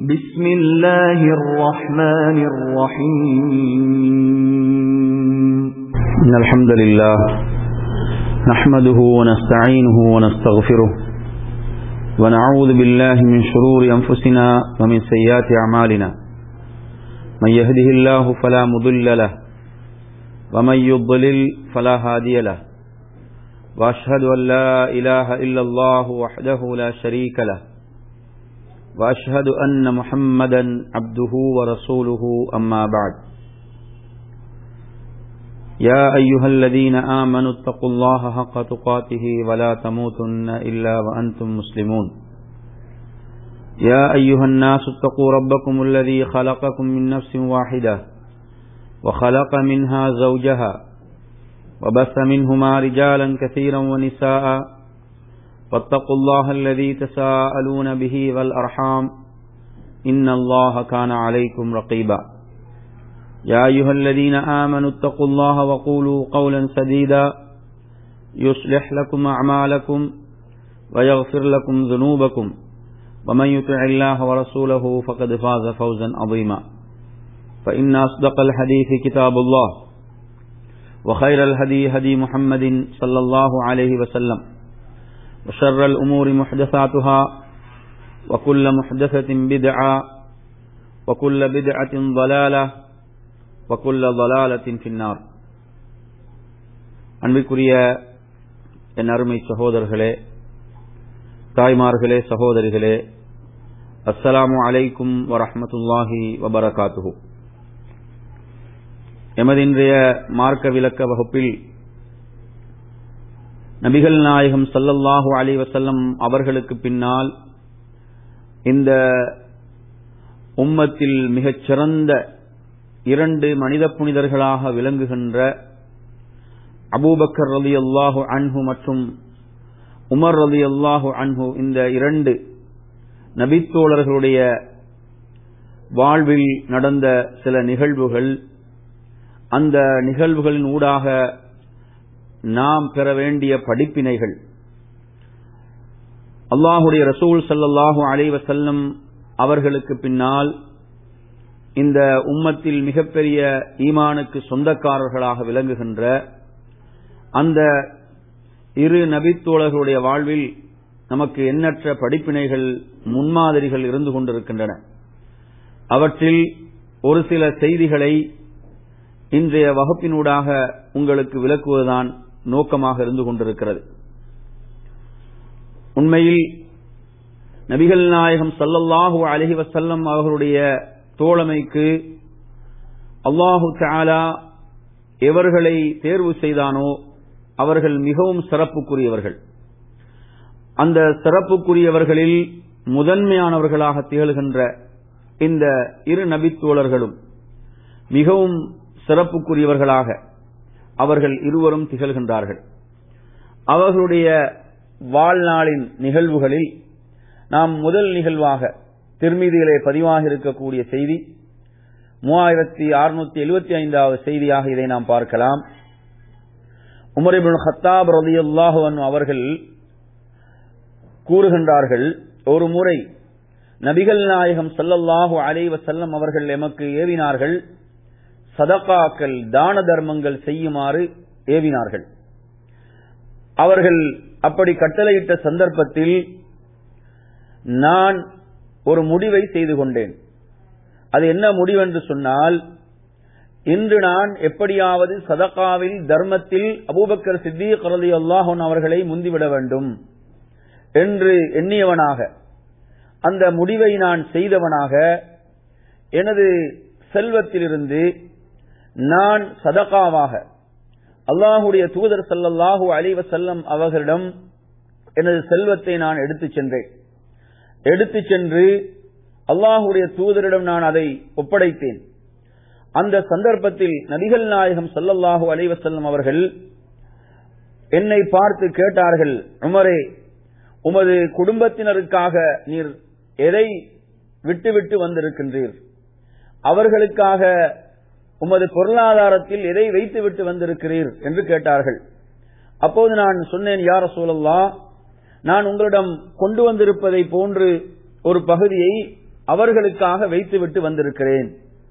بسم الله الرحمن الرحيم إن الحمد لله نحمده ونستعينه ونستغفره ونعوذ بالله من شرور أنفسنا ومن سيئات أعمالنا من يهده الله فلا مضل له ومن يضلل فلا هادي له وأشهد أن لا إله إلا الله وحده لا شريك له وأشهد أن محمدا عبده ورسوله أما بعد يا أيها الذين آمنوا اتقوا الله حق تقاته ولا تموتن إلا وأنتم مسلمون يا أيها الناس اتقوا ربكم الذي خلقكم من نفس واحدة وخلق منها زوجها وبث منهما رجالا كثيرا ونساء واتقوا الله الذي تساءلون به والأرحام إن الله كان عليكم رقيبا يا أيها الذين آمنوا اتقوا الله وقولوا قولا سديدا يصلح لكم أعمالكم ويغفر لكم ذنوبكم ومن يطع الله ورسوله فقد فاز فوزا عظيما فإن أصدق الحديث كتاب الله وخير الهدي هدي محمد صلى الله عليه وسلم وشر الأمور محدثاتها وكل محدثة بدعة وكل بدعة ضلالة وكل ضلالة في النار அன்பிற்குரிய என் அருமை சகோதரர்களே தாய்மார்களே சகோதரிகளே அஸ்ஸலாமு அலைக்கும் வரஹமத்துல்லாஹி வபரகாத்துஹு எமது இன்றைய மார்க்க விளக்க வகுப்பில் நபிகள் நாயகம் சல்லல்லாஹு அலி வசல்லம் அவர்களுக்கு பின்னால் இந்த உம்மத்தில் மிகச் சிறந்த இரண்டு மனித புனிதர்களாக விளங்குகின்ற அபூபக்கர் ரலி அல்லாஹு அன்ஹு மற்றும் உமர் ரலி அல்லாஹு அன்ஹு இந்த இரண்டு நபித்தோழர்களுடைய வாழ்வில் நடந்த சில நிகழ்வுகள் அந்த நிகழ்வுகளின் ஊடாக நாம் பெற வேண்டிய படிப்பினைகள் அல்லாஹுடைய ரசூல் சல்லாஹூ அலைவசல்லம் அவர்களுக்கு பின்னால் இந்த உம்மத்தில் மிகப்பெரிய ஈமானுக்கு சொந்தக்காரர்களாக விளங்குகின்ற அந்த இரு நபித்தோழர்களுடைய வாழ்வில் நமக்கு எண்ணற்ற படிப்பினைகள் முன்மாதிரிகள் இருந்து கொண்டிருக்கின்றன அவற்றில் ஒரு சில செய்திகளை இன்றைய வகுப்பினூடாக உங்களுக்கு விளக்குவதுதான் நோக்கமாக இருந்து கொண்டிருக்கிறது உண்மையில் நபிகள் நாயகம் சல்லல்லாஹு அலஹி வசல்லம் அவர்களுடைய தோழமைக்கு அல்லாஹு தாலா எவர்களை தேர்வு செய்தானோ அவர்கள் மிகவும் சிறப்புக்குரியவர்கள் அந்த சிறப்புக்குரியவர்களில் முதன்மையானவர்களாக திகழ்கின்ற இந்த இரு நபித்தோழர்களும் மிகவும் சிறப்புக்குரியவர்களாக அவர்கள் இருவரும் திகழ்கின்றார்கள் அவர்களுடைய வாழ்நாளின் நிகழ்வுகளில் நாம் முதல் நிகழ்வாக திருமீதியிலே பதிவாக இருக்கக்கூடிய செய்தி மூவாயிரத்தி அறுநூத்தி எழுபத்தி ஐந்தாவது செய்தியாக இதை நாம் பார்க்கலாம் உமரிபின் ஹத்தாப் ரதியுல்லாஹன் அவர்கள் கூறுகின்றார்கள் ஒரு முறை நபிகள் நாயகம் சல்லல்லாஹு அலைவ செல்லம் அவர்கள் எமக்கு ஏவினார்கள் சதகாக்கள் தான தர்மங்கள் செய்யுமாறு ஏவினார்கள் அவர்கள் அப்படி கட்டளையிட்ட சந்தர்ப்பத்தில் நான் ஒரு முடிவை செய்து கொண்டேன் அது என்ன முடிவென்று சொன்னால் இன்று நான் எப்படியாவது சதகாவில் தர்மத்தில் அபூபக்கர் சித்திக் ரலி அல்லாஹன் அவர்களை முந்திவிட வேண்டும் என்று எண்ணியவனாக அந்த முடிவை நான் செய்தவனாக எனது செல்வத்திலிருந்து நான் சதகாவாக அல்லாஹுடைய தூதர் சல்லல்லாஹூ அலிவ செல்லம் அவர்களிடம் எனது செல்வத்தை நான் எடுத்துச் சென்றேன் எடுத்துச் சென்று அல்லாஹுடைய தூதரிடம் நான் அதை ஒப்படைத்தேன் அந்த சந்தர்ப்பத்தில் நபிகள் நாயகம் சல்லல்லாஹூ அலைவசல்லம் அவர்கள் என்னை பார்த்து கேட்டார்கள் உமரே உமது குடும்பத்தினருக்காக நீர் எதை விட்டுவிட்டு வந்திருக்கின்றீர் அவர்களுக்காக உமது பொருளாதாரத்தில் எதை வைத்துவிட்டு வந்திருக்கிறீர் என்று கேட்டார்கள் அப்போது நான் சொன்னேன் யார சூழல்லா நான் உங்களிடம் கொண்டு வந்திருப்பதை போன்று ஒரு பகுதியை அவர்களுக்காக வைத்துவிட்டு வந்திருக்கிறேன்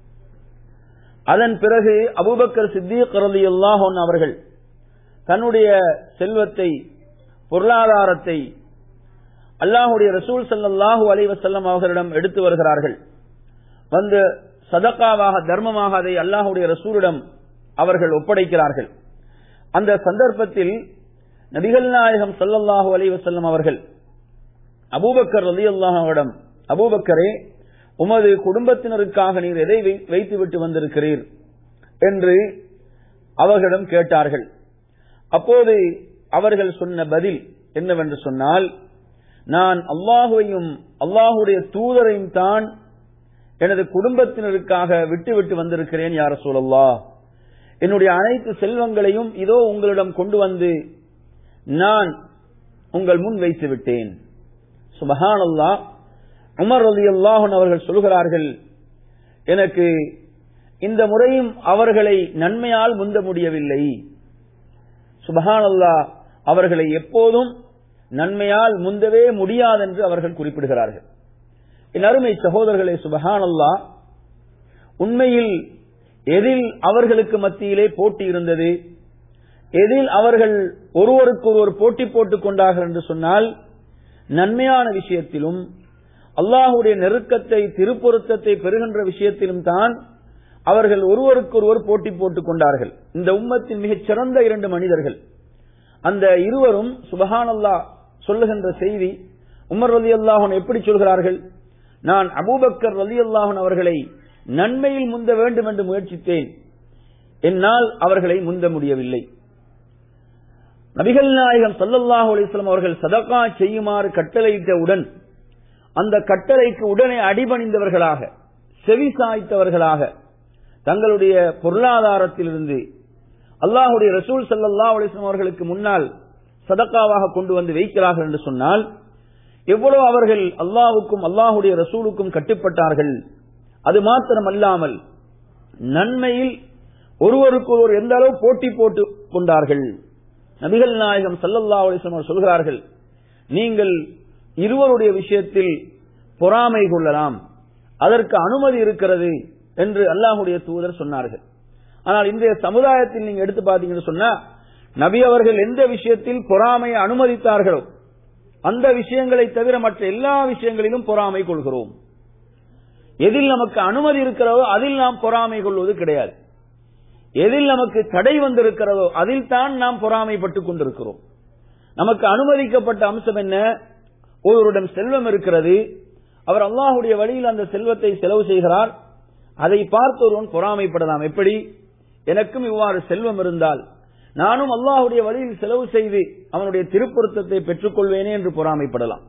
அதன் பிறகு அபூபக்கர் சித்திக் ரலியல்லாஹு அன்ஹு அவர்கள் தன்னுடைய செல்வத்தை பொருளாதாரத்தை அல்லாஹுடைய ரசூல் ஸல்லல்லாஹு அலைஹி வஸல்லம் அவர்களிடம் எடுத்து வருகிறார்கள் வந்து சதக்காவாக தர்மமாக அதை அல்லாஹுடைய ரசூலிடம் அவர்கள் ஒப்படைக்கிறார்கள் அந்த சந்தர்ப்பத்தில் நபிகள் நாயகம் ஸல்லல்லாஹு அலைஹி வஸல்லம் அவர்கள் அபூபக்கர் ரலியல்லாஹு அவரிடம் அபூபக்கரே உமது குடும்பத்தினருக்காக நீர் எதை வை- வைத்துவிட்டு வந்திருக்கிறீர் என்று அவர்களிடம் கேட்டார்கள் அப்போது அவர்கள் சொன்ன பதில் என்னவென்று சொன்னால் நான் அல்லாஹுவையும் அல்லாஹுடைய தூதரையும் தான் எனது குடும்பத்தினருக்காக விட்டுவிட்டு வந்திருக்கிறேன் யார சூழல்லா என்னுடைய அனைத்து செல்வங்களையும் இதோ உங்களிடம் கொண்டு வந்து நான் உங்கள் முன் வைத்து விட்டேன் சுபஹான் அல்லாஹ் உமர் ரலி அல்லாஹன் அவர்கள் சொல்கிறார்கள் எனக்கு இந்த முறையும் அவர்களை நன்மையால் முந்த முடியவில்லை சுபஹான் அல்லாஹ் அவர்களை எப்போதும் நன்மையால் முந்தவே முடியாதென்று அவர்கள் குறிப்பிடுகிறார்கள் என் அருமை சகோதரர்களே சுபஹான் அல்லாஹ் உண்மையில் எதில் அவர்களுக்கு மத்தியிலே போட்டி இருந்தது எதில் அவர்கள் ஒருவருக்கொருவர் போட்டி போட்டுக் கொண்டார்கள் என்று சொன்னால் நன்மையான விஷயத்திலும் அல்லாஹுடைய நெருக்கத்தை திருப்பொருத்தத்தை பெறுகின்ற விஷயத்திலும் தான் அவர்கள் ஒருவருக்கொருவர் போட்டி போட்டுக் கொண்டார்கள் இந்த உம்மத்தின் மிகச் சிறந்த இரண்டு மனிதர்கள் அந்த இருவரும் சுபஹான் அல்லாஹ் சொல்லுகின்ற செய்தி உமர் ரலி அல்லாஹன் எப்படி சொல்கிறார்கள் நான் அபூபக்கர் ரலி அல்லாஹன் அவர்களை நன்மையில் முந்த வேண்டும் என்று முயற்சித்தேன் என்னால் அவர்களை முந்த முடியவில்லை நபிகள் நாயகம் சல்லல்லாஹு அலிஸ்லாம் அவர்கள் சதகா செய்யுமாறு கட்டளையிட்டவுடன் அந்த கட்டளைக்கு உடனே அடிபணிந்தவர்களாக செவி சாய்த்தவர்களாக தங்களுடைய பொருளாதாரத்திலிருந்து அல்லாஹுடைய ரசூல் சல்லல்லாஹு அலிஸ்லாம் அவர்களுக்கு முன்னால் சதக்காவாக கொண்டு வந்து வைக்கிறார்கள் என்று சொன்னால் எவ்வளவு அவர்கள் அல்லாஹுக்கும் அல்லாஹுடைய ரசூலுக்கும் கட்டுப்பட்டார்கள் அது மாத்திரம் அல்லாமல் நன்மையில் ஒருவருக்கு ஒருவர் எந்த அளவு போட்டி போட்டுக் கொண்டார்கள் நபிகள் நாயகம் சல்லல்லாஹு அலைஹி வஸல்லம் சொல்கிறார்கள் நீங்கள் இருவருடைய விஷயத்தில் பொறாமை கொள்ளலாம் அதற்கு அனுமதி இருக்கிறது என்று அல்லாஹுடைய தூதர் சொன்னார்கள் ஆனால் இன்றைய சமுதாயத்தில் நீங்க எடுத்து பாத்தீங்கன்னு சொன்னா நபி அவர்கள் எந்த விஷயத்தில் பொறாமையை அனுமதித்தார்களோ அந்த விஷயங்களை தவிர மற்ற எல்லா விஷயங்களிலும் பொறாமை கொள்கிறோம் எதில் நமக்கு அனுமதி இருக்கிறதோ அதில் நாம் பொறாமை கொள்வது கிடையாது எதில் நமக்கு தடை வந்திருக்கிறதோ அதில் தான் நாம் பொறாமைப்பட்டுக் கொண்டிருக்கிறோம் நமக்கு அனுமதிக்கப்பட்ட அம்சம் என்ன ஒருவரிடம் செல்வம் இருக்கிறது அவர் அல்லாஹுடைய வழியில் அந்த செல்வத்தை செலவு செய்கிறார் அதை பார்த்து ஒருவன் பொறாமைப்படலாம் எப்படி எனக்கும் இவ்வாறு செல்வம் இருந்தால் நானும் அல்லாஹுடைய வழியில் செலவு செய்து அவனுடைய திருப்பொருத்தத்தை பெற்றுக் கொள்வேனே என்று பொறாமைப்படலாம்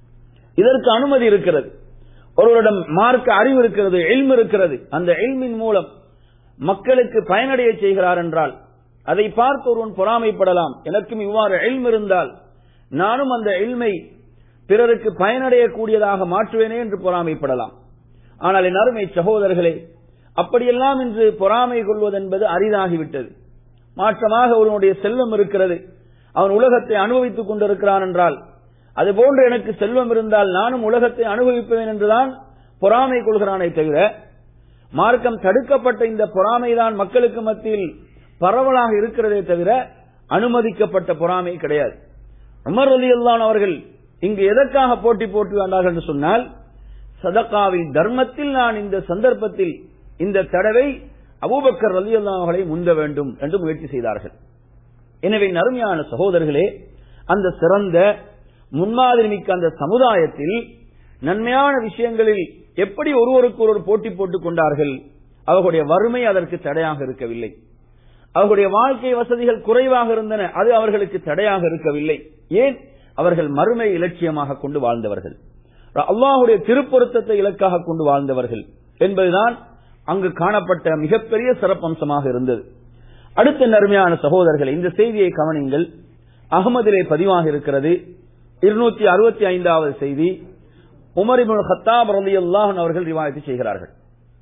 இதற்கு அனுமதி இருக்கிறது ஒருவரிடம் மார்க்க அறிவு இருக்கிறது எல்ம் இருக்கிறது அந்த எல்மின் மூலம் மக்களுக்கு பயனடைய செய்கிறார் என்றால் அதை பார்த்து ஒருவன் பொறாமைப்படலாம் எனக்கும் இவ்வாறு எல்ம் இருந்தால் நானும் அந்த எல்மை பிறருக்கு பயனடையக்கூடியதாக மாற்றுவேனே என்று பொறாமைப்படலாம் ஆனால் என் அருமை சகோதரர்களே அப்படியெல்லாம் இன்று பொறாமை கொள்வது என்பது அரிதாகிவிட்டது மாற்றமாக ஒருவனுடைய செல்வம் இருக்கிறது அவன் உலகத்தை அனுபவித்துக் கொண்டிருக்கிறான் என்றால் அதுபோன்று எனக்கு செல்வம் இருந்தால் நானும் உலகத்தை அனுபவிப்பேன் என்றுதான் பொறாமை கொள்கிறானே தவிர மார்க்கம் தடுக்கப்பட்ட இந்த பொறாமைதான் மக்களுக்கு மத்தியில் பரவலாக இருக்கிறதே தவிர அனுமதிக்கப்பட்ட பொறாமை கிடையாது உமர் அலி அல்லான் அவர்கள் இங்கு எதற்காக போட்டி போட்டு வந்தார்கள் என்று சொன்னால் சதக்காவில் தர்மத்தில் நான் இந்த சந்தர்ப்பத்தில் இந்த தடவை அபூபக்கர் அலி அவர்களை முந்த வேண்டும் என்று முயற்சி செய்தார்கள் எனவே நறுமையான சகோதரர்களே அந்த சிறந்த முன்மாதிரி மிக்க அந்த சமுதாயத்தில் நன்மையான விஷயங்களில் எப்படி ஒருவருக்கு ஒருவர் போட்டி போட்டுக் கொண்டார்கள் அவர்களுடைய வறுமை அதற்கு தடையாக இருக்கவில்லை அவர்களுடைய வாழ்க்கை வசதிகள் குறைவாக இருந்தன அது அவர்களுக்கு தடையாக இருக்கவில்லை ஏன் அவர்கள் மறுமை இலட்சியமாக கொண்டு வாழ்ந்தவர்கள் அல்லாஹுடைய திருப்பொருத்தத்தை இலக்காக கொண்டு வாழ்ந்தவர்கள் என்பதுதான் அங்கு காணப்பட்ட மிகப்பெரிய சிறப்பம்சமாக இருந்தது அடுத்த நறுமையான சகோதரர்கள் இந்த செய்தியை கவனிங்கள் அகமதிலே பதிவாக இருக்கிறது இருநூத்தி அறுபத்தி ஐந்தாவது செய்தி உமரிபுல் ஹத்தாப் ரலி அல்லாஹன் அவர்கள் ரிவாயத்து செய்கிறார்கள்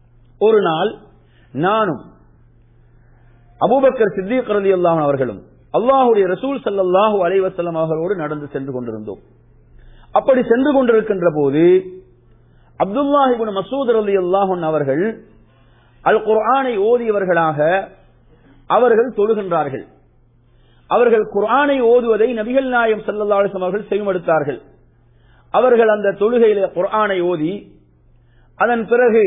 ஒரு நாள் நானும் அபூபக்கர் சித்திக் ரலி அல்லாஹன் அவர்களும் அல்லாஹுடைய ரசூல் சல்லாஹூ அலைவசல்லம் அவர்களோடு நடந்து சென்று கொண்டிருந்தோம் அப்படி சென்று கொண்டிருக்கின்ற போது அப்துல்லாஹிபின் மசூத் அலி அல்லாஹன் அவர்கள் அல் குர்ஆனை ஓதியவர்களாக அவர்கள் தொழுகின்றார்கள் அவர்கள் குர்ஆனை ஓதுவதை நபிகள் நாயம் சல்லா அலிஸ்லாம் அவர்கள் செய்மடுத்தார்கள் அவர்கள் அந்த தொழுகையில குர்ஆனை ஓதி அதன் பிறகு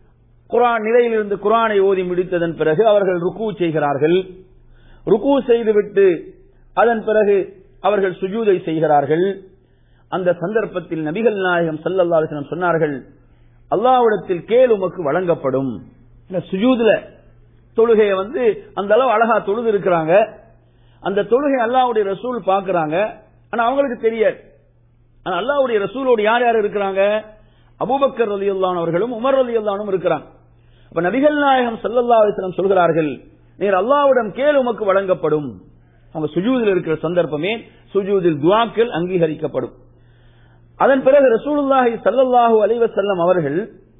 குரான் நிலையிலிருந்து குரானை ஓதி முடித்ததன் பிறகு அவர்கள் ருக்கு செய்கிறார்கள் ருக்கு செய்துவிட்டு அதன் பிறகு அவர்கள் சுஜூதை செய்கிறார்கள் அந்த சந்தர்ப்பத்தில் நபிகள் நாயகம் சல்லல்லா அலிஸ்லாம் சொன்னார்கள் அல்லாவிடத்தில் கேள் உமக்கு வழங்கப்படும் இந்த சுஜூதுல தொழுகையை வந்து அந்த அளவு அழகா தொழுது இருக்கிறாங்க அந்த தொழுகை அல்லாவுடைய ரசூல் பாக்குறாங்க ஆனா அவங்களுக்கு தெரியாது ஆனா அல்லாவுடைய ரசூலோடு யார் யார் இருக்கிறாங்க அபூபக்கர் அலி அவர்களும் உமர் அலி அல்லானும் இருக்கிறாங்க அப்ப நபிகள் நாயகம் சல்லல்லா அலிஸ்லாம் சொல்கிறார்கள் நீர் அல்லாவிடம் கேள் உமக்கு வழங்கப்படும் அவங்க சுஜூதில் இருக்கிற சந்தர்ப்பமே சுஜூதில் துவாக்கள் அங்கீகரிக்கப்படும் அதன் பிறகு ரசூலுல்லாஹி சல்லல்லாஹு அலைவசல்லம் அவர்கள்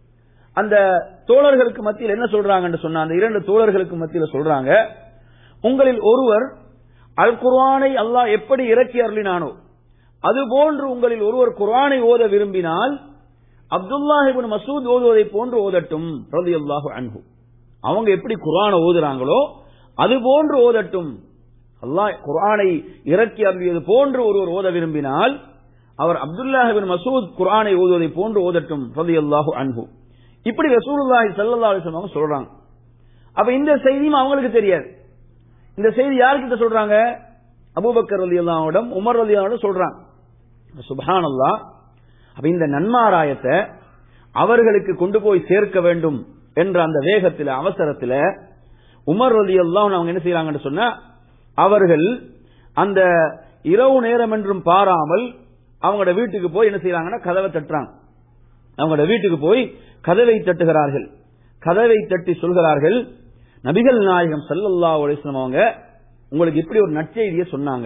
அந்த தோழர்களுக்கு மத்தியில் என்ன சொல்றாங்கன்னு சொன்னா அந்த இரண்டு தோழர்களுக்கு மத்தியில் சொல்றாங்க உங்களில் ஒருவர் அல் குர்ஆனை அல்லாஹ் எப்படி இறக்கி அருளினானோ அதுபோன்று உங்களில் ஒருவர் குர்ஆனை ஓத விரும்பினால் அப்துல்லாஹிபின் மசூத் ஓதுவதை போன்று ஓதட்டும் ரலியல்லாஹு அன்ஹு அவங்க எப்படி குர்ஆனை ஓதுறாங்களோ அது போன்று ஓதட்டும் அல்லாஹ் குர்ஆனை இறக்கி அருளியது போன்று ஒருவர் ஓத விரும்பினால் அவர் அப்துல்லாஹிபின் மசூத் குர்ஆனை ஓதுவதை போன்று ஓதட்டும் ரலியல்லாஹு அன்ஹு இப்படி ரசூலுல்லாஹி ஸல்லல்லாஹு அலைஹி வஸல்லம் சொல்றாங்க அப்ப இந்த செய்தியும் அவங்களுக்கு தெரியாது இந்த செய்தி யார்கிட்ட சொல்றாங்க அபூபக்கர் ரலியல்லாஹுவிடம் உமர் ரலியல்லாஹு சொல்றாங்க சுபஹானல்லாஹ் அப்ப இந்த நன்மாராயத்தை அவர்களுக்கு கொண்டு போய் சேர்க்க வேண்டும் என்ற அந்த வேகத்தில் அவசரத்தில் உமர் ரலி அல்லாஹ் அவங்க என்ன செய்யறாங்கன்னு சொன்னா அவர்கள் அந்த இரவு நேரம் என்றும் பாராமல் அவங்களோட வீட்டுக்கு போய் என்ன செய்யறாங்கன்னா கதவை தட்டுறாங்க அவங்களோட வீட்டுக்கு போய் கதவை தட்டுகிறார்கள் கதவை தட்டி சொல்கிறார்கள் நபிகள் நாயகம் சல்லல்லா அலிஸ்லாம் அவங்க உங்களுக்கு இப்படி ஒரு நற்செய்தியை சொன்னாங்க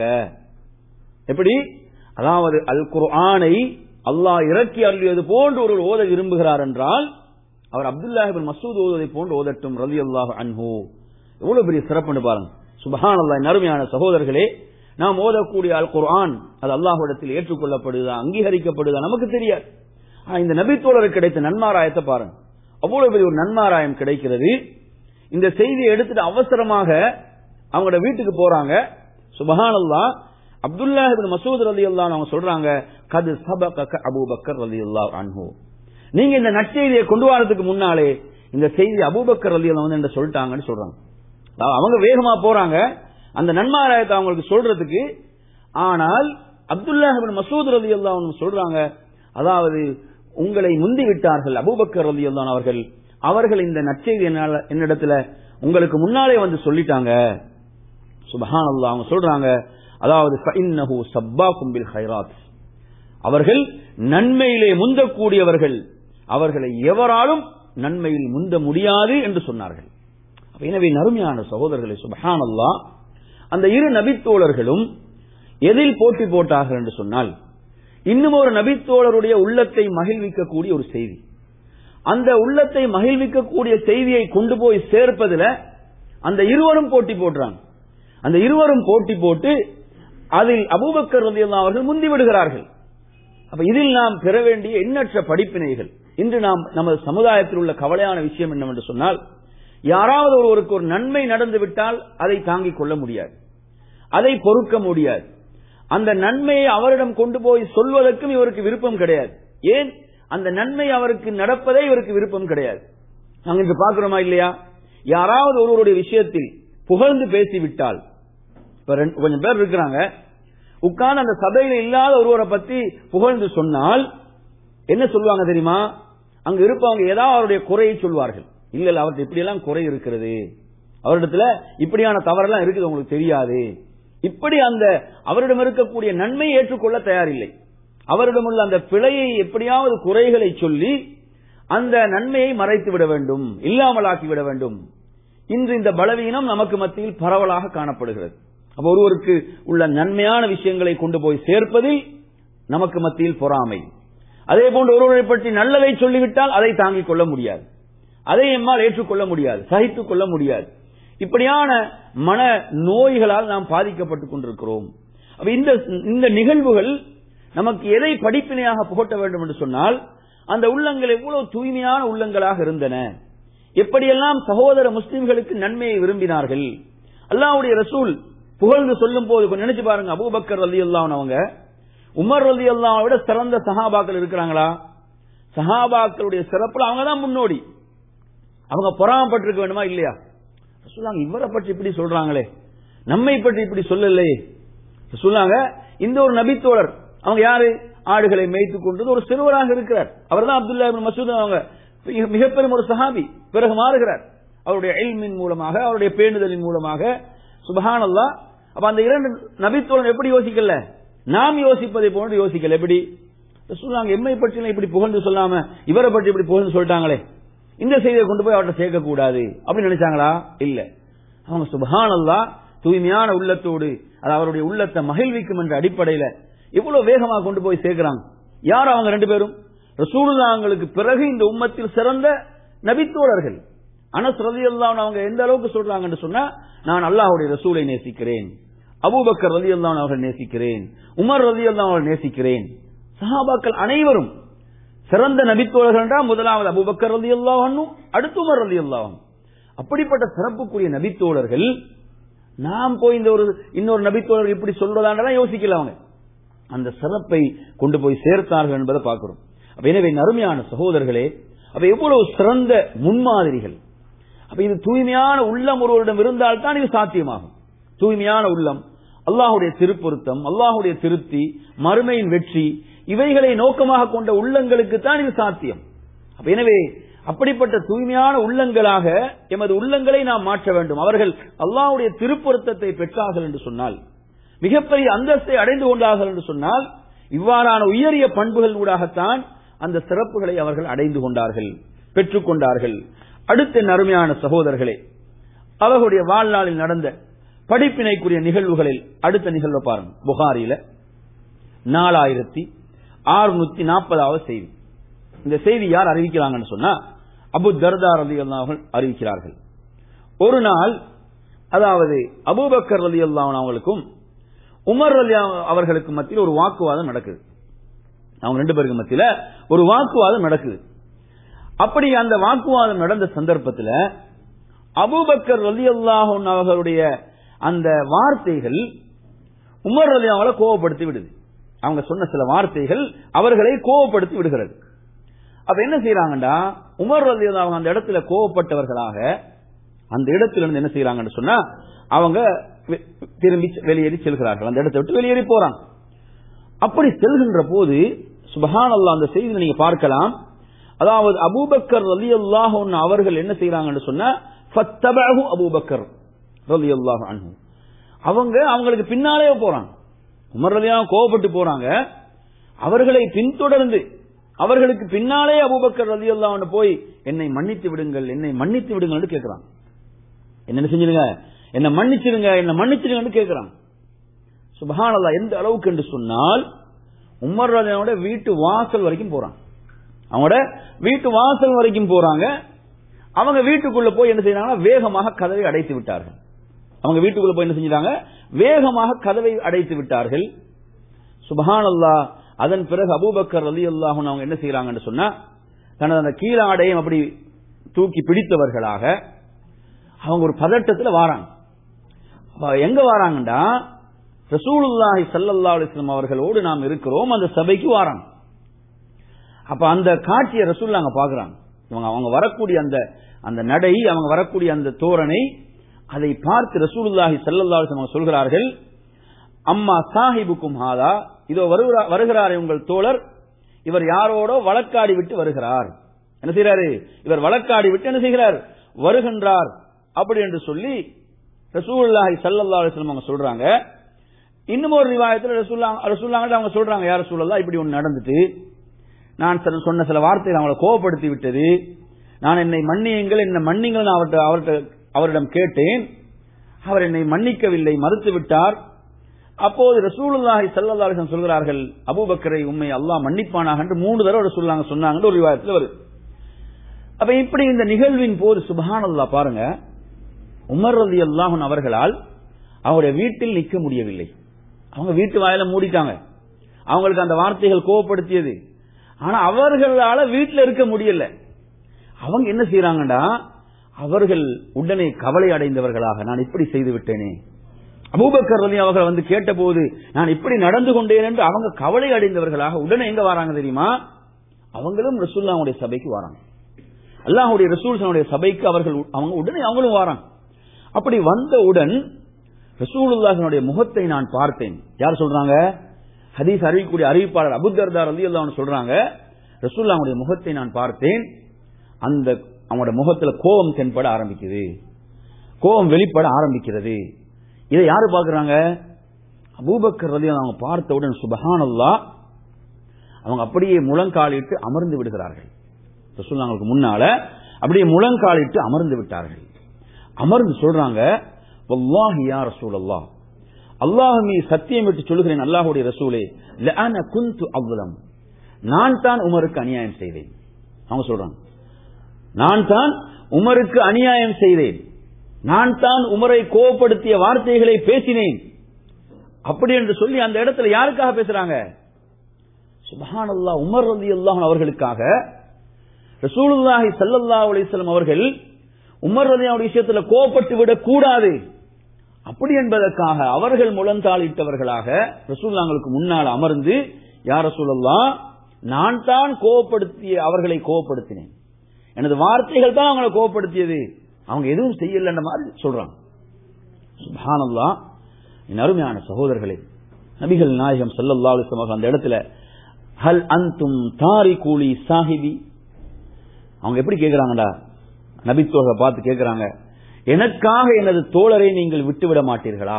எப்படி அதாவது அல் குர்ஆனை அல்லாஹ் இறக்கி அருளியது போன்று ஒரு ஓத விரும்புகிறார் என்றால் அவர் அப்துல்லாஹிபின் மசூத் ஓதுவதை போன்று ஓதட்டும் ரலி அல்லாஹ் அன்ஹு எவ்வளவு பெரிய சிறப்புன்னு பாருங்க சுபஹான் அல்லாஹ் அருமையான சகோதரர்களே நாம் ஓதக்கூடிய அல் குர்ஆன் அது அல்லாஹ்விடத்தில் ஏற்றுக்கொள்ளப்படுதா அங்கீகரிக்கப்படுதா நமக்கு தெரியாது ஆனா இந்த நபித்தோழருக்கு கிடைத்த நன்மாராயத்தை பாருங்க அவ்வளவு பெரிய ஒரு நன்மாராயம் கிடைக்கிறது இந்த செய்தியை எடுத்துட்டு அவசரமாக அவங்களோட வீட்டுக்கு போறாங்க சுபஹான் அல்லாஹ் அப்துல்லா மசூத் ரலி அல்லா அவங்க சொல்றாங்க கது சபக அபூபக்கர் ரலி அல்லா அன்ஹு நீங்க இந்த நற்செய்தியை கொண்டு வரதுக்கு முன்னாலே இந்த செய்தி அபூபக்கர் ரலி அல்லா வந்து என்ன சொல்லிட்டாங்கன்னு சொல்றாங்க அவங்க வேகமா போறாங்க அந்த நன்மாராயத்தை அவங்களுக்கு சொல்றதுக்கு ஆனால் அப்துல்லாஹிபின் மசூத் ரலி அல்லா சொல்றாங்க அதாவது உங்களை முந்தி விட்டார்கள் அபூபக்கர் ரலி அல்லா அவர்கள் அவர்கள் இந்த நற்செய்தி என்னிடத்துல உங்களுக்கு முன்னாலே வந்து சொல்லிட்டாங்க சுபஹான் அல்லா அவங்க சொல்றாங்க அதாவது அவர்கள் நன்மையிலே முந்தக்கூடியவர்கள் அவர்களை எவராலும் நன்மையில் முந்த முடியாது என்று சொன்னார்கள் எனவே நறுமையான சகோதரர்களை சுபஹான் அல்லா அந்த இரு நபித்தோழர்களும் எதில் போட்டி போட்டார்கள் என்று சொன்னால் இன்னும் ஒரு நபித்தோழருடைய உள்ளத்தை மகிழ்விக்கக்கூடிய ஒரு செய்தி அந்த உள்ளத்தை மகிழ்விக்கக்கூடிய செய்தியை கொண்டு போய் சேர்ப்பதில் அந்த இருவரும் போட்டி போடுறாங்க அந்த இருவரும் போட்டி போட்டு அதில் அபூபக்கர் ரலியல்லாஹு அவர்கள் முந்தி விடுகிறார்கள் அப்ப இதில் நாம் பெற வேண்டிய எண்ணற்ற படிப்பினைகள் இன்று நாம் நமது சமுதாயத்தில் உள்ள கவலையான விஷயம் என்னவென்று சொன்னால் யாராவது ஒருவருக்கு ஒரு நன்மை நடந்து விட்டால் அதை தாங்கிக் கொள்ள முடியாது அதை பொறுக்க முடியாது அந்த நன்மையை அவரிடம் கொண்டு போய் சொல்வதற்கும் இவருக்கு விருப்பம் கிடையாது ஏன் அந்த நன்மை அவருக்கு நடப்பதே இவருக்கு விருப்பம் கிடையாது நாங்க இன்று பார்க்கிறோமா இல்லையா யாராவது ஒருவருடைய விஷயத்தில் புகழ்ந்து பேசிவிட்டால் இப்ப கொஞ்சம் பேர் இருக்கிறாங்க உட்கார்ந்து அந்த சபையில இல்லாத ஒருவரை பத்தி புகழ்ந்து சொன்னால் என்ன சொல்லுவாங்க தெரியுமா அங்க இருப்பவங்க ஏதாவது அவருடைய குறையை சொல்வார்கள் இல்ல இல்ல அவர்கிட்ட இப்படி எல்லாம் குறை இருக்கிறது அவரிடத்துல இப்படியான தவறெல்லாம் இருக்குது உங்களுக்கு தெரியாது இப்படி அந்த அவரிடம் இருக்கக்கூடிய நன்மை ஏற்றுக்கொள்ள தயாரில்லை அவரிடம் உள்ள அந்த பிழையை எப்படியாவது குறைகளை சொல்லி அந்த நன்மையை மறைத்து விட வேண்டும் இல்லாமலாக்கி விட வேண்டும் இன்று இந்த பலவீனம் நமக்கு மத்தியில் பரவலாக காணப்படுகிறது அப்ப ஒருவருக்கு உள்ள நன்மையான விஷயங்களை கொண்டு போய் சேர்ப்பதில் நமக்கு மத்தியில் பொறாமை அதே போன்று ஒருவரை பற்றி நல்லதை சொல்லிவிட்டால் அதை தாங்கிக் கொள்ள முடியாது அதை எம்மால் ஏற்றுக்கொள்ள முடியாது சகித்துக் கொள்ள முடியாது இப்படியான மன நோய்களால் நாம் பாதிக்கப்பட்டுக் கொண்டிருக்கிறோம் இந்த இந்த நிகழ்வுகள் நமக்கு எதை படிப்பினையாக புகட்ட வேண்டும் என்று சொன்னால் அந்த உள்ளங்கள் எவ்வளவு தூய்மையான உள்ளங்களாக இருந்தன எப்படியெல்லாம் சகோதர முஸ்லிம்களுக்கு நன்மையை விரும்பினார்கள் அல்லாஹ்வுடைய ரசூல் புகழ்ந்து சொல்லும் போது கொஞ்சம் நினைச்சு பாருங்க அபூபக்கர் ரலி அவங்க உமர் ரலி விட சிறந்த சஹாபாக்கள் இருக்கிறாங்களா சஹாபாக்களுடைய சிறப்புல அவங்க தான் முன்னோடி அவங்க பொறாமப்பட்டிருக்க வேண்டுமா இல்லையா சொல்லாங்க இவரை பற்றி இப்படி சொல்றாங்களே நம்மை பற்றி இப்படி சொல்லலையே சொன்னாங்க இந்த ஒரு நபித்தோழர் அவங்க யாரு ஆடுகளை மேய்த்துக் கொண்டது ஒரு சிறுவராக இருக்கிறார் அவர் தான் அப்துல்லா இப்னு மசூத் அவங்க மிக- மிகப்பெரும் ஒரு சஹாபி பிறகு மாறுகிறார் அவருடைய எல்மின் மூலமாக அவருடைய பேணுதலின் மூலமாக சுபஹானல்லாஹ் அப்ப அந்த இரண்டு நபித்தோழர் எப்படி யோசிக்கல நாம் யோசிப்பதை போன்று யோசிக்கல எப்படி சொல்லாங்க எம்மை பற்றி இப்படி புகழ்ந்து சொல்லாம இவரை பற்றி இப்படி புகழ்ந்து சொல்லிட்டாங்களே இந்த செய்தியை கொண்டு போய் அவர்கிட்ட சேர்க்க கூடாது அப்படின்னு நினைச்சாங்களா இல்ல அவங்க சுபஹானல்லா தூய்மையான உள்ளத்தோடு அது அவருடைய உள்ளத்தை மகிழ்விக்கும் என்ற அடிப்படையில எவ்வளவு வேகமா கொண்டு போய் சேர்க்கிறாங்க யார் அவங்க ரெண்டு பேரும் ரசூலுல்லாங்களுக்கு பிறகு இந்த உம்மத்தில் சிறந்த நபித்தோழர்கள் அனஸ் ரலியல்லாஹு அவங்க எந்த அளவுக்கு சொல்றாங்கன்னு சொன்னா நான் அல்லாஹ்வுடைய ரசூலை நேசிக்கிறேன் அபூபக்கர் ரலியல்லாஹு அவர்கள் நேசிக்கிறேன் உமர் ரலியல்லாஹு அவர்கள் நேசிக்கிறேன் சஹாபாக்கள் அனைவரும் சிறந்த நபித்தோழர்கள் என்றால் முதலாவது அபூபக்கர் ரலியல்லாஹு அன்ஹு அடுத்து உமர் ரலியல்லாஹு அன்ஹு. அப்படிப்பட்ட சிறப்புக்குரிய நபித்தோழர்கள் நாம் போய் இந்த ஒரு இன்னொரு நபித்தோழர் இப்படி சொல்றதாண்டெல்லாம் யோசிக்கல அவங்க அந்த சிறப்பை கொண்டு போய் சேர்த்தார்கள் என்பதை பார்க்கிறோம் அப்ப எனவே அருமையான சகோதரர்களே அப்ப எவ்வளவு சிறந்த முன்மாதிரிகள் அப்ப இது தூய்மையான உள்ளம் ஒருவரிடம் இருந்தால் தான் இது சாத்தியமாகும் தூய்மையான உள்ளம் அல்லாஹுடைய திருப்பொருத்தம் அல்லாஹுடைய திருப்தி மறுமையின் வெற்றி இவைகளை நோக்கமாக கொண்ட உள்ளங்களுக்கு தான் இது சாத்தியம் அப்ப எனவே அப்படிப்பட்ட தூய்மையான உள்ளங்களாக எமது உள்ளங்களை நாம் மாற்ற வேண்டும் அவர்கள் அல்லாஹ்வுடைய திருப்பொருத்தத்தை பெற்றார்கள் என்று சொன்னால் மிகப்பெரிய அந்தஸ்தை அடைந்து கொண்டார்கள் என்று சொன்னால் இவ்வாறான உயரிய பண்புகள் ஊடாகத்தான் அந்த சிறப்புகளை அவர்கள் அடைந்து கொண்டார்கள் பெற்றுக் கொண்டார்கள் அடுத்த நறுமையான சகோதரர்களே அவர்களுடைய வாழ்நாளில் நடந்த படிப்பினைக்குரிய நிகழ்வுகளில் அடுத்த நிகழ்வை பாருங்க புகாரில நாலாயிரத்தி அறுநூத்தி நாற்பதாவது செய்தி இந்த செய்தி யார் அறிவிக்கிறாங்கன்னு சொன்னா அபு தர்தார் அலி அவர்கள் அறிவிக்கிறார்கள் ஒரு நாள் அதாவது அபூபக்கர் அலி அவங்களுக்கும் உமர் அலி அவர்களுக்கு மத்தியில் ஒரு வாக்குவாதம் நடக்குது அவங்க ரெண்டு பேருக்கு மத்தியில ஒரு வாக்குவாதம் நடக்குது அப்படி அந்த வாக்குவாதம் நடந்த சந்தர்ப்பத்தில் அபூபக்கர் ரலி அவர்களுடைய அந்த வார்த்தைகள் உமர் ரலி அவங்களை கோவப்படுத்தி விடுது அவங்க சொன்ன சில வார்த்தைகள் அவர்களை கோவப்படுத்தி விடுகிறது அப்ப என்ன செய்யறாங்கடா உமர் ரலி அவங்க அந்த இடத்துல கோவப்பட்டவர்களாக அந்த இடத்துல இருந்து என்ன செய்யறாங்கன்னு சொன்னா அவங்க வெ- திரும்பி வெளியேறி செல்கிறார்கள் அந்த இடத்தை விட்டு வெளியேறி போறாங்க அப்படி செல்கின்ற போது சுபஹான் அந்த செய்தியை நீங்க பார்க்கலாம் அதாவது அபூபக்கர் ரலி அவர்கள் என்ன செய்யறாங்கன்னு சொன்னா ஃபத்தபஅஹு அபூபக்கர் ரலி அன்ஹு அவங்க அவங்களுக்கு பின்னாலே போறாங்க உமர் ரலியா கோவப்பட்டு போறாங்க அவர்களை பின்தொடர்ந்து அவர்களுக்கு பின்னாலே அபூபக்கர் ரலி போய் என்னை மன்னித்து விடுங்கள் என்னை மன்னித்து விடுங்கள்னு கேட்கிறாங்க என்ன செஞ்சிருங்க என்ன மன்னிச்சிருங்க என்ன மன்னிச்சிருங்கன்னு கேட்கிறாங்க சுபஹானல்லா எந்த அளவுக்கு என்று சொன்னால் உமர் ரலியாவோட வீட்டு வாசல் வரைக்கும் போறாங்க அவங்களோட வீட்டு வாசல் வரைக்கும் போறாங்க அவங்க வீட்டுக்குள்ள போய் என்ன செய்யறாங்கன்னா வேகமாக கதவை அடைத்து விட்டார்கள் அவங்க வீட்டுக்குள்ள போய் என்ன செஞ்சிட்டாங்க வேகமாக கதவை அடைத்து விட்டார்கள் சுபஹானல்லா அதன் பிறகு அபூபக்கர் ரலி அவங்க என்ன செய்யறாங்கன்னு சொன்னா தனது அந்த கீழாடையும் அப்படி தூக்கி பிடித்தவர்களாக அவங்க ஒரு பதட்டத்துல வாராங்க அப்ப எங்க வாராங்கடா ரசூலுல்லாஹி ஸல்லல்லாஹு அலைஹி வஸல்லம் அவர்களோடு நாம் இருக்கிறோம் அந்த சபைக்கு வாராங்க அப்ப அந்த காட்சியை ரசூல் அங்க பாக்குறாங்க இவங்க அவங்க வரக்கூடிய அந்த அந்த நடை அவங்க வரக்கூடிய அந்த தோரணை அதை பார்த்து ரசூலுல்லாஹி ஸல்லல்லாஹு அலைஹி வஸல்லம் சொல்கிறார்கள் அம்மா சாஹிபுக்கும் ஹாதா இதோ வருகிறா- வருகிறாரே உங்கள் தோழர் இவர் யாரோடோ வழக்காடி விட்டு வருகிறார் என்ன செய்யறாரு இவர் வழக்காடி விட்டு என்ன செய்கிறார் வருகின்றார் அப்படி என்று சொல்லி ரசூலுல்லாஹி ஸல்லல்லாஹு அலைஹி வஸல்லம் அவங்க சொல்றாங்க இன்னும் ஒரு ரிவாயத்தில் ரசூல்லா ரசூல்லாங்க அவங்க சொல்றாங்க யார் ரசூலல்லா இப்படி ஒன்று நடந்துட்டு நான் சில- சொன்ன சில வார்த்தைகள் அவங்களை கோவப்படுத்தி விட்டது நான் என்னை மன்னியுங்கள் என்ன மன்னிங்கள் நான் அவர்கிட்ட அவர்கிட்ட அவரிடம் கேட்டேன் அவர் என்னை மன்னிக்கவில்லை மறுத்து விட்டார் அப்போது ரசூலுல்லாஹி ஸல்லல்லாஹு அலைஹி வஸல்லம் சொல்கிறார்கள் அபூபக்கரை உண்மை அல்லாஹ் மன்னிப்பானாக என்று மூணு தடவை ரசூலுல்லாங்க சொன்னாங்கன்னு ஒரு விவாதத்தில் வருது அப்ப இப்படி இந்த நிகழ்வின் போது சுபஹானல்லாஹ் பாருங்க உமர் ரதி அல்லாஹன் அவர்களால் அவருடைய வீட்டில் நிற்க முடியவில்லை அவங்க வீட்டு வாயில மூடிட்டாங்க அவங்களுக்கு அந்த வார்த்தைகள் கோவப்படுத்தியது ஆனா அவர்களால வீட்டுல இருக்க முடியல அவங்க என்ன செய்யறாங்கடா அவர்கள் உடனே கவலை அடைந்தவர்களாக நான் இப்படி செய்து விட்டேனே அபூபக்கர் ரலி அவர்கள் வந்து கேட்டபோது நான் இப்படி நடந்து கொண்டேன் என்று அவங்க கவலை அடைந்தவர்களாக உடனே எங்க வராங்க தெரியுமா அவங்களும் ரசூல்லாவுடைய சபைக்கு வராங்க அல்லாஹுடைய ரசூல்சனுடைய சபைக்கு அவர்கள் அவங்க உடனே அவங்களும் வராங்க அப்படி வந்தவுடன் ரசூலுல்லாஹனுடைய முகத்தை நான் பார்த்தேன் யார் சொல்றாங்க ஹதீஸ் அறிவிக்கக்கூடிய அறிவிப்பாளர் அபுத்தர்தார் அலி அல்லாஹ் சொல்றாங்க ரசூல்லாவுடைய முகத்தை நான் பார்த்தேன் அந்த அவங்களோட முகத்துல கோபம் தென்பட ஆரம்பிக்குது கோபம் வெளிப்பட ஆரம்பிக்கிறது இதை யாரு பாக்குறாங்க அபூபக்கர் ரலி அவங்க பார்த்தவுடன் சுபஹானல்லா அவங்க அப்படியே முழங்காலிட்டு அமர்ந்து விடுகிறார்கள் ரசூல்லாங்களுக்கு முன்னால அப்படியே முழங்காலிட்டு அமர்ந்து விட்டார்கள் அமர்ந்து சொல்றாங்க வல்லாஹி யா ரசூலல்லாஹ் அல்லாஹ் மீ சத்தியம் விட்டு சொல்லுகிறேன் அல்லாஹுடைய ரசூலே லஅன குந்து அவ்வளம் நான் தான் உமருக்கு அநியாயம் செய்தேன் அவங்க சொல்றாங்க நான் தான் உமருக்கு அநியாயம் செய்தேன் நான் தான் உமரை கோபப்படுத்திய வார்த்தைகளை பேசினேன் அப்படி என்று சொல்லி அந்த இடத்துல யாருக்காக பேசுறாங்க சுபஹானல்லா உமர் ரதி அல்லாஹ் அவர்களுக்காக ரசூலுல்லாஹி ஸல்லல்லாஹு அலைஹி வஸல்லம் அவர்கள் உமர் ரதி விஷயத்துல கோபப்பட்டு விடக் கூடாது அப்படி என்பதற்காக அவர்கள் முழந்தாளிட்டவர்களாக ரசூல்லாங்களுக்கு முன்னால் அமர்ந்து யார் ரசூலல்லா நான் தான் கோபப்படுத்திய அவர்களை கோபப்படுத்தினேன் எனது வார்த்தைகள் தான் அவங்களை கோபப்படுத்தியது அவங்க எதுவும் செய்யலன்ற மாதிரி சொல்றாங்க சுபானல்லா என் அருமையான சகோதரர்களே நபிகள் நாயகம் சல்லல்லா அலிஸ்லாம் அந்த இடத்துல ஹல் அந்தும் தாரி கூலி சாஹிபி அவங்க எப்படி கேட்கிறாங்கடா நபித்தோக பார்த்து கேட்கிறாங்க எனக்காக எனது தோழரை நீங்கள் விட்டுவிட மாட்டீர்களா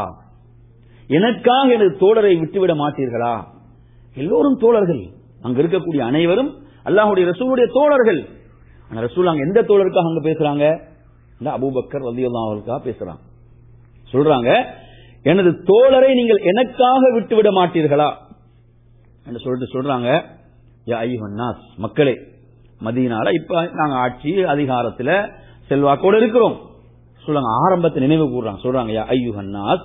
எனக்காக எனது தோழரை விட்டுவிட மாட்டீர்களா எல்லோரும் தோழர்கள் அங்க இருக்கக்கூடிய அனைவரும் அல்லாஹுடைய ரசூலுடைய தோழர்கள் ஆனா ரசூல் அங்க எந்த தோழருக்காக அங்க பேசுறாங்க இந்த அபூபக்கர் ரலியல்லாஹு அவர்களுக்காக பேசுறாங்க சொல்றாங்க எனது தோழரை நீங்கள் எனக்காக விட்டுவிட மாட்டீர்களா என்று சொல்லிட்டு சொல்றாங்க யா ஐயுஹன் நாஸ் மக்களே மதீனால இப்ப நாங்க ஆட்சி அதிகாரத்துல செல்வாக்கோடு இருக்கிறோம் சொல்றாங்க ஆரம்பத்தை நினைவு கூறுறாங்க சொல்றாங்க யா ஐயுஹன் நாஸ்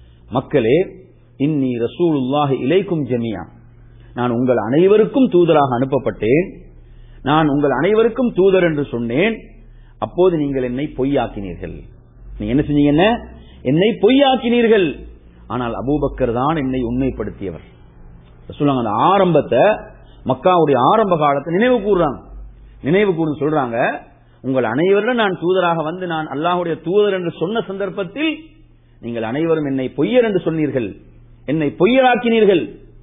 மக்களே இன்னி ரசூலுல்லாஹி இலைக்கும் ஜமியா நான் உங்கள் அனைவருக்கும் தூதராக அனுப்பப்பட்டேன் நான் உங்கள் அனைவருக்கும் தூதர் என்று சொன்னேன் அப்போது நீங்கள் என்னை பொய்யாக்கினீர்கள் நீங்க என்ன செஞ்சீங்க என்ன என்னை பொய்யாக்கினீர்கள் ஆனால் அபூபக்கர் தான் என்னை உண்மைப்படுத்தியவர் சொல்லுவாங்க அந்த ஆரம்பத்தை மக்காவுடைய ஆரம்ப காலத்தை நினைவு கூறுறாங்க நினைவு கூர்ந்து சொல்றாங்க உங்கள் அனைவரும் நான் தூதராக வந்து நான் அல்லாஹுடைய தூதர் என்று சொன்ன சந்தர்ப்பத்தில் நீங்கள் அனைவரும் என்னை பொய்யர் என்று சொன்னீர்கள் என்னை பொய்யராக்கினீர்கள்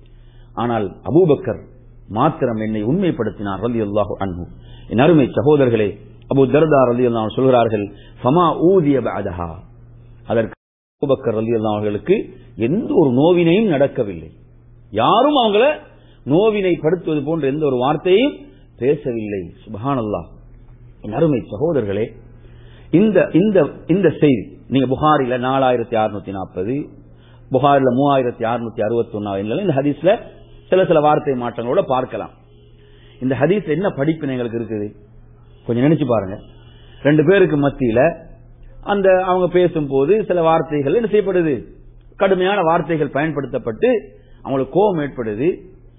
ஆனால் அபூபக்கர் மாத்திரம் என்னை உண்மைப்படுத்தினார் ரலி அல்லாஹு அன்பு என் அருமை சகோதரர்களே அபு தர்தா ரலி அல்லாஹ் சொல்கிறார்கள் ஃபமா ஊதிய பாதஹா அதற்கு அபூபக்கர் ரலி அல்லாஹ் அவர்களுக்கு எந்த ஒரு நோவினையும் நடக்கவில்லை யாரும் அவங்கள நோவினை படுத்துவது போன்ற எந்த ஒரு வார்த்தையும் பேசவில்லை சுபஹான் அல்லாஹ் என் அருமை சகோதரர்களே இந்த இந்த இந்த செய்தி நீங்க புகாரில நாலாயிரத்தி அறுநூத்தி நாற்பது புகாரில மூவாயிரத்தி அறுநூத்தி அறுபத்தி ஒன்னாவது இந்த ஹதீஸ்ல சில சில வார்த்தை மாற்றங்களோட பார்க்கலாம் இந்த ஹதீஸ் என்ன படிப்பு எங்களுக்கு இருக்குது கொஞ்சம் நினைச்சு பாருங்க ரெண்டு பேருக்கு மத்தியில அந்த அவங்க பேசும்போது சில வார்த்தைகள் என்ன செய்யப்படுது கடுமையான வார்த்தைகள் பயன்படுத்தப்பட்டு அவங்களுக்கு கோபம் ஏற்படுது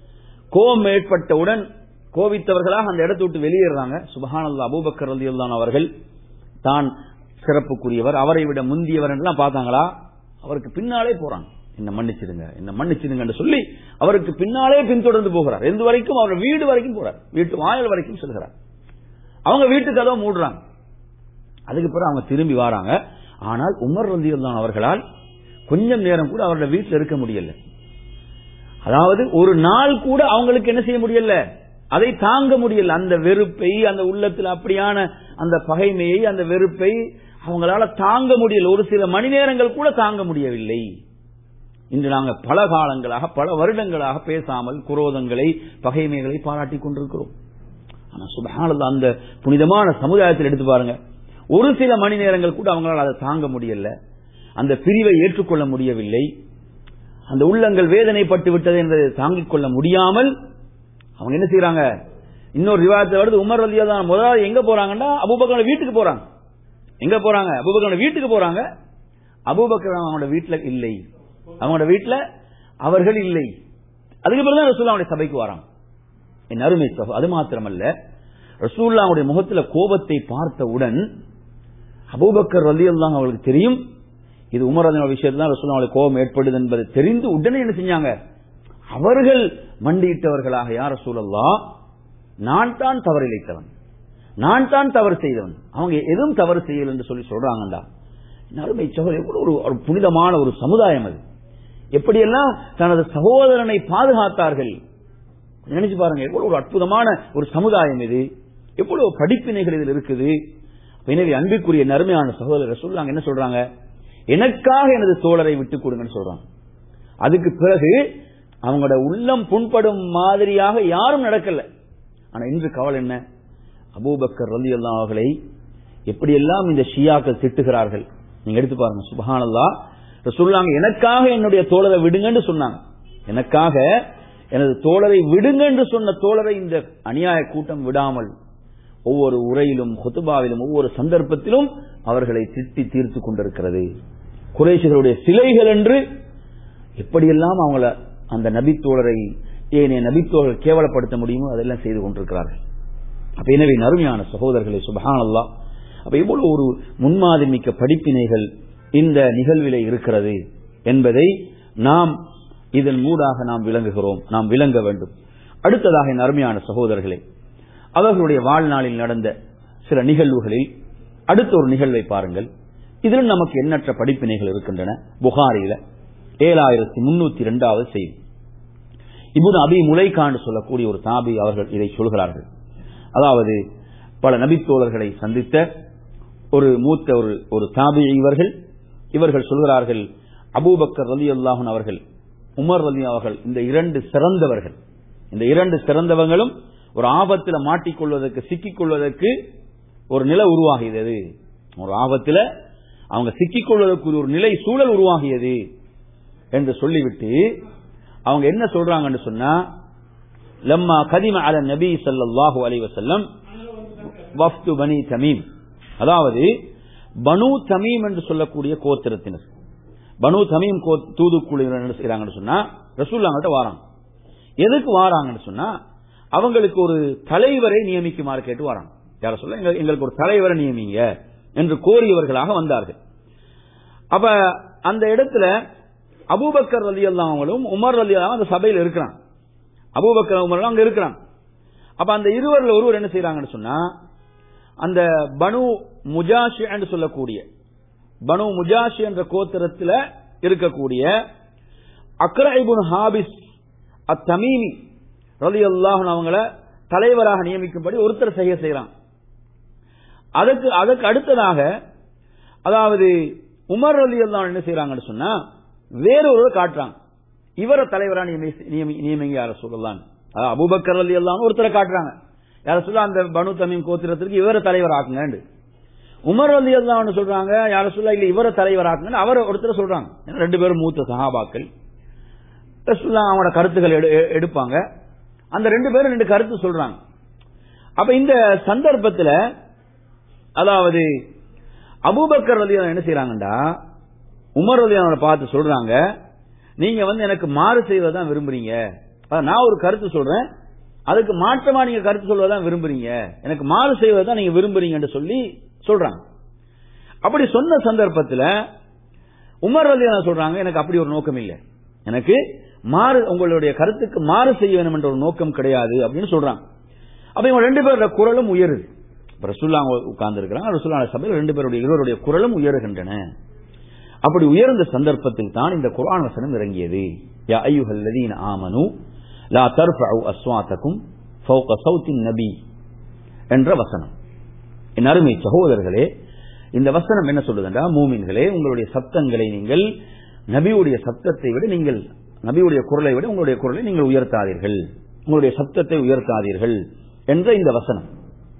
கோபம் ஏற்பட்டவுடன் கோபித்தவர்களாக அந்த இடத்தை விட்டு வெளியேறாங்க சுபஹானல்லா அபூபக்கர் ரலியல்லாஹு அவர்கள் தான் சிறப்புக்குரியவர் அவரை விட முந்தியவர் என்றெல்லாம் பார்த்தாங்களா அவருக்கு பின்னாலே போறாங்க என்ன மன்னிச்சிடுங்க என்ன மன்னிச்சிடுங்க சொல்லி அவருக்கு பின்னாலே பின்தொடர்ந்து போகிறார் எந்த வரைக்கும் அவர் வீடு வரைக்கும் போறார் வீட்டு வாயல் வரைக்கும் செல்கிறார் அவங்க வீட்டு கதவை மூடுறாங்க அதுக்கு பிறகு அவங்க திரும்பி வராங்க ஆனால் உமர் ரந்தியல்லான் அவர்களால் கொஞ்சம் நேரம் கூட அவரோட வீட்டில் இருக்க முடியல அதாவது ஒரு நாள் கூட அவங்களுக்கு என்ன செய்ய முடியல அதை தாங்க முடியல அந்த வெறுப்பை அந்த உள்ளத்தில் அப்படியான அந்த பகைமையை அந்த வெறுப்பை அவங்களால தாங்க முடியல ஒரு சில மணி நேரங்கள் கூட தாங்க முடியவில்லை இன்று நாங்கள் பல காலங்களாக பல வருடங்களாக பேசாமல் குரோதங்களை பகைமைகளை பாராட்டி கொண்டிருக்கிறோம் ஆனா சுபஹானல்லா அந்த புனிதமான சமுதாயத்தில் எடுத்து பாருங்க ஒரு சில மணி நேரங்கள் கூட அவங்களால அதை தாங்க முடியல அந்த பிரிவை ஏற்றுக்கொள்ள முடியவில்லை அந்த உள்ளங்கள் வேதனைப்பட்டு விட்டது என்பதை தாங்கிக் கொள்ள முடியாமல் அவங்க என்ன செய்யறாங்க இன்னொரு விவாதத்தை வருது உமர் ரலியா தான் முதலாவது எங்க போறாங்கன்னா அபூபக்கரோட வீட்டுக்கு போறாங்க எங்க போறாங்க அபூபக்கரோட வீட்டுக்கு போறாங்க அபூபக்கர் அவங்களோட வீட்டுல இல்லை அவங்களோட வீட்டுல அவர்கள் இல்லை அதுக்கு பிறகு ரசூல் அவனுடைய சபைக்கு வராங்க என் அருமை சகோ அது மாத்திரமல்ல ரசூல்லாவுடைய முகத்துல கோபத்தை பார்த்தவுடன் அபூபக்கர் ரலி அல்லாஹ் அவர்களுக்கு தெரியும் இது உமர் அதன் விஷயத்துல தான் ரசூல்லாவுடைய கோபம் ஏற்படுது என்பதை தெரிந்து உடனே என்ன செஞ்சாங்க அவர்கள் மண்டியிட்டவர்களாக யார் ரசூலல்லா நான் தான் தவறிழைத்தவன் நான் தான் தவறு செய்தவன் அவங்க எதுவும் தவறு செய்யல என்று சொல்லி சொல்றாங்கடா அருமை சகோதரர் எவ்வளவு ஒரு ஒரு புனிதமான ஒரு சமுதாயம் அது எப்படியெல்லாம் தனது சகோதரனை பாதுகாத்தார்கள் நினைச்சு பாருங்க எவ்வளவு ஒரு அற்புதமான ஒரு சமுதாயம் இது எவ்வளவு படிப்பினைகள் இதில் இருக்குது எனவே அன்பிற்குரிய நறுமையான சகோதரர் சொல்றாங்க என்ன சொல்றாங்க எனக்காக எனது தோழரை விட்டுக் கொடுங்கன்னு சொல்றாங்க அதுக்கு பிறகு அவங்களோட உள்ளம் புண்படும் மாதிரியாக யாரும் நடக்கல ஆனா இன்று கவலை என்ன அபூபக்கர் ரலி அவர்களை எப்படியெல்லாம் இந்த ஷியாக்கள் திட்டுகிறார்கள் நீங்க எடுத்து பாருங்க சுபஹானல்லா சொல்லாங்க எனக்காக என்னுடைய தோழரை விடுங்கன்னு சொன்னாங்க எனக்காக எனது தோழரை விடுங்க என்று சொன்ன தோழரை இந்த அநியாய கூட்டம் விடாமல் ஒவ்வொரு உரையிலும் ஹொத்துபாவிலும் ஒவ்வொரு சந்தர்ப்பத்திலும் அவர்களை திட்டி தீர்த்து கொண்டிருக்கிறது குறைசிகளுடைய சிலைகள் என்று எப்படியெல்லாம் அவங்கள அந்த நபித்தோழரை ஏனைய நபித்தோழர் கேவலப்படுத்த முடியுமோ அதெல்லாம் செய்து கொண்டிருக்கிறார்கள் அப்ப எனவே நறுமையான சகோதரர்களை சுபஹான் அல்லா அப்ப இவ்வளவு ஒரு முன்மாதிரி மிக்க படிப்பினைகள் இந்த நிகழ்விலே இருக்கிறது என்பதை நாம் இதன் மூடாக நாம் விளங்குகிறோம் நாம் விளங்க வேண்டும் அடுத்ததாக என் அருமையான சகோதரர்களே அவர்களுடைய வாழ்நாளில் நடந்த சில நிகழ்வுகளில் அடுத்த ஒரு நிகழ்வை பாருங்கள் இதில் நமக்கு எண்ணற்ற படிப்பினைகள் இருக்கின்றன புகாரில ஏழாயிரத்தி முன்னூத்தி இரண்டாவது செய்தி இபுன் அபி முலைகாண்டு சொல்லக்கூடிய ஒரு தாபி அவர்கள் இதை சொல்கிறார்கள் அதாவது பல நபித்தோழர்களை சந்தித்த ஒரு மூத்த ஒரு ஒரு தாபி இவர்கள் இவர்கள் சொல்கிறார்கள் அபூபக்கர் ரலி அல்லாஹன் அவர்கள் உமர் ரலி அவர்கள் இந்த இரண்டு சிறந்தவர்கள் இந்த இரண்டு சிறந்தவங்களும் ஒரு ஆபத்தில் மாட்டிக்கொள்வதற்கு சிக்கிக் கொள்வதற்கு ஒரு நிலை உருவாகியது ஒரு ஆபத்தில் அவங்க சிக்கிக் கொள்வதற்கு ஒரு நிலை சூழல் உருவாகியது என்று சொல்லிவிட்டு அவங்க என்ன சொல்றாங்கன்னு சொன்னா லம்மா கதிம அல நபி சல்லாஹூ அலி வசல்லம் வஃப்து பனி தமீம் அதாவது பனு தமீம் என்று சொல்லக்கூடிய கோத்திரத்தினர் பனு தமீம் தூதுக்குழுவினர் என்ன செய்யறாங்கன்னு சொன்னா ரசூல்லாங்கிட்ட வாராங்க எதுக்கு வாராங்கன்னு சொன்னா அவங்களுக்கு ஒரு தலைவரை நியமிக்குமாறு கேட்டு வராங்க யார சொல்ல எங்களுக்கு ஒரு தலைவரை நியமிங்க என்று கோரியவர்களாக வந்தார்கள் அப்ப அந்த இடத்துல அபூபக்கர் அலி அல்லாமலும் உமர் அலி அந்த சபையில் இருக்கிறான் அபூபக்கர் உமர் அங்க இருக்கிறான் அப்ப அந்த இருவரில் ஒருவர் என்ன செய்யறாங்கன்னு சொன்னா அந்த பனு முஜாஷி என்று சொல்லக்கூடிய பனு முஜாஷி என்ற கோத்திரத்தில் இருக்கக்கூடிய அக்ரைபுன் ஹாபிஸ் அத்தமீமி ரலி அல்லாஹன் அவங்கள தலைவராக நியமிக்கும்படி ஒருத்தர் செய்ய செய்யறான் அதுக்கு அதுக்கு அடுத்ததாக அதாவது உமர் அலி அல்லாஹ் என்ன செய்யறாங்கன்னு சொன்னா வேறொரு காட்டுறாங்க இவரை தலைவரா நியமிங்க யார சொல்லலாம் அபுபக்கர் அலி அல்லாம ஒருத்தரை காட்டுறாங்க யார சொல்ல அந்த பனு தமீம் கோத்திரத்திற்கு இவரை தலைவர் ஆக்குங்க உமர் அலி அல்லான்னு சொல்றாங்க யார சொல்ல இல்ல இவரை தலைவர் ஆக்குங்க அவரை ஒருத்தர் சொல்றாங்க ரெண்டு பேரும் மூத்த சகாபாக்கள் அவங்களோட கருத்துக்கள் எடுப்பாங்க அந்த ரெண்டு பேரும் ரெண்டு கருத்து சொல்றாங்க அப்ப இந்த சந்தர்ப்பத்தில் அதாவது அபூபக்கர் அலி என்ன செய்யறாங்கடா உமர் அலி அவனை பார்த்து சொல்றாங்க நீங்க வந்து எனக்கு மாறு செய்வதான் விரும்புறீங்க நான் ஒரு கருத்து சொல்றேன் அதுக்கு மாற்றமா நீங்க கருத்து சொல்வதான் விரும்புறீங்க எனக்கு மாறு செய்வதான் நீங்க விரும்புறீங்கன்னு சொல்லி சொல்றாங்க அப்படி சொன்ன சந்தர்ப்பத்தில் உமர் அலி சொல்றாங்க எனக்கு அப்படி ஒரு நோக்கம் இல்லை எனக்கு மாறு உங்களுடைய கருத்துக்கு மாறு செய்ய வேண்டும் என்ற ஒரு நோக்கம் கிடையாது அப்படின்னு சொல்றாங்க அப்ப இவங்க ரெண்டு பேரோட குரலும் உயருது ரசுல்லா உட்கார்ந்து இருக்கிறாங்க ரசுல்லா சபையில் ரெண்டு பேருடைய இருவருடைய குரலும் உயருகின்றன அப்படி உயர்ந்த சந்தர்ப்பத்தில் தான் இந்த குரான் வசனம் இறங்கியது யா ஐயுஹல்லதீன ஆமனு லா தர்ஃபஉ அஸ்வாத்தக்கும் ஃபௌக சௌத்தின் நபி என்ற வசனம் என் அருமை சகோதரர்களே இந்த வசனம் என்ன சொல்லுதுன்றா மூமின்களே உங்களுடைய சத்தங்களை நீங்கள் நபியுடைய சத்தத்தை விட நீங்கள் நபியுடைய குரலை விட உங்களுடைய குரலை நீங்கள் உயர்த்தாதீர்கள் உங்களுடைய சத்தத்தை உயர்த்தாதீர்கள் என்ற இந்த வசனம்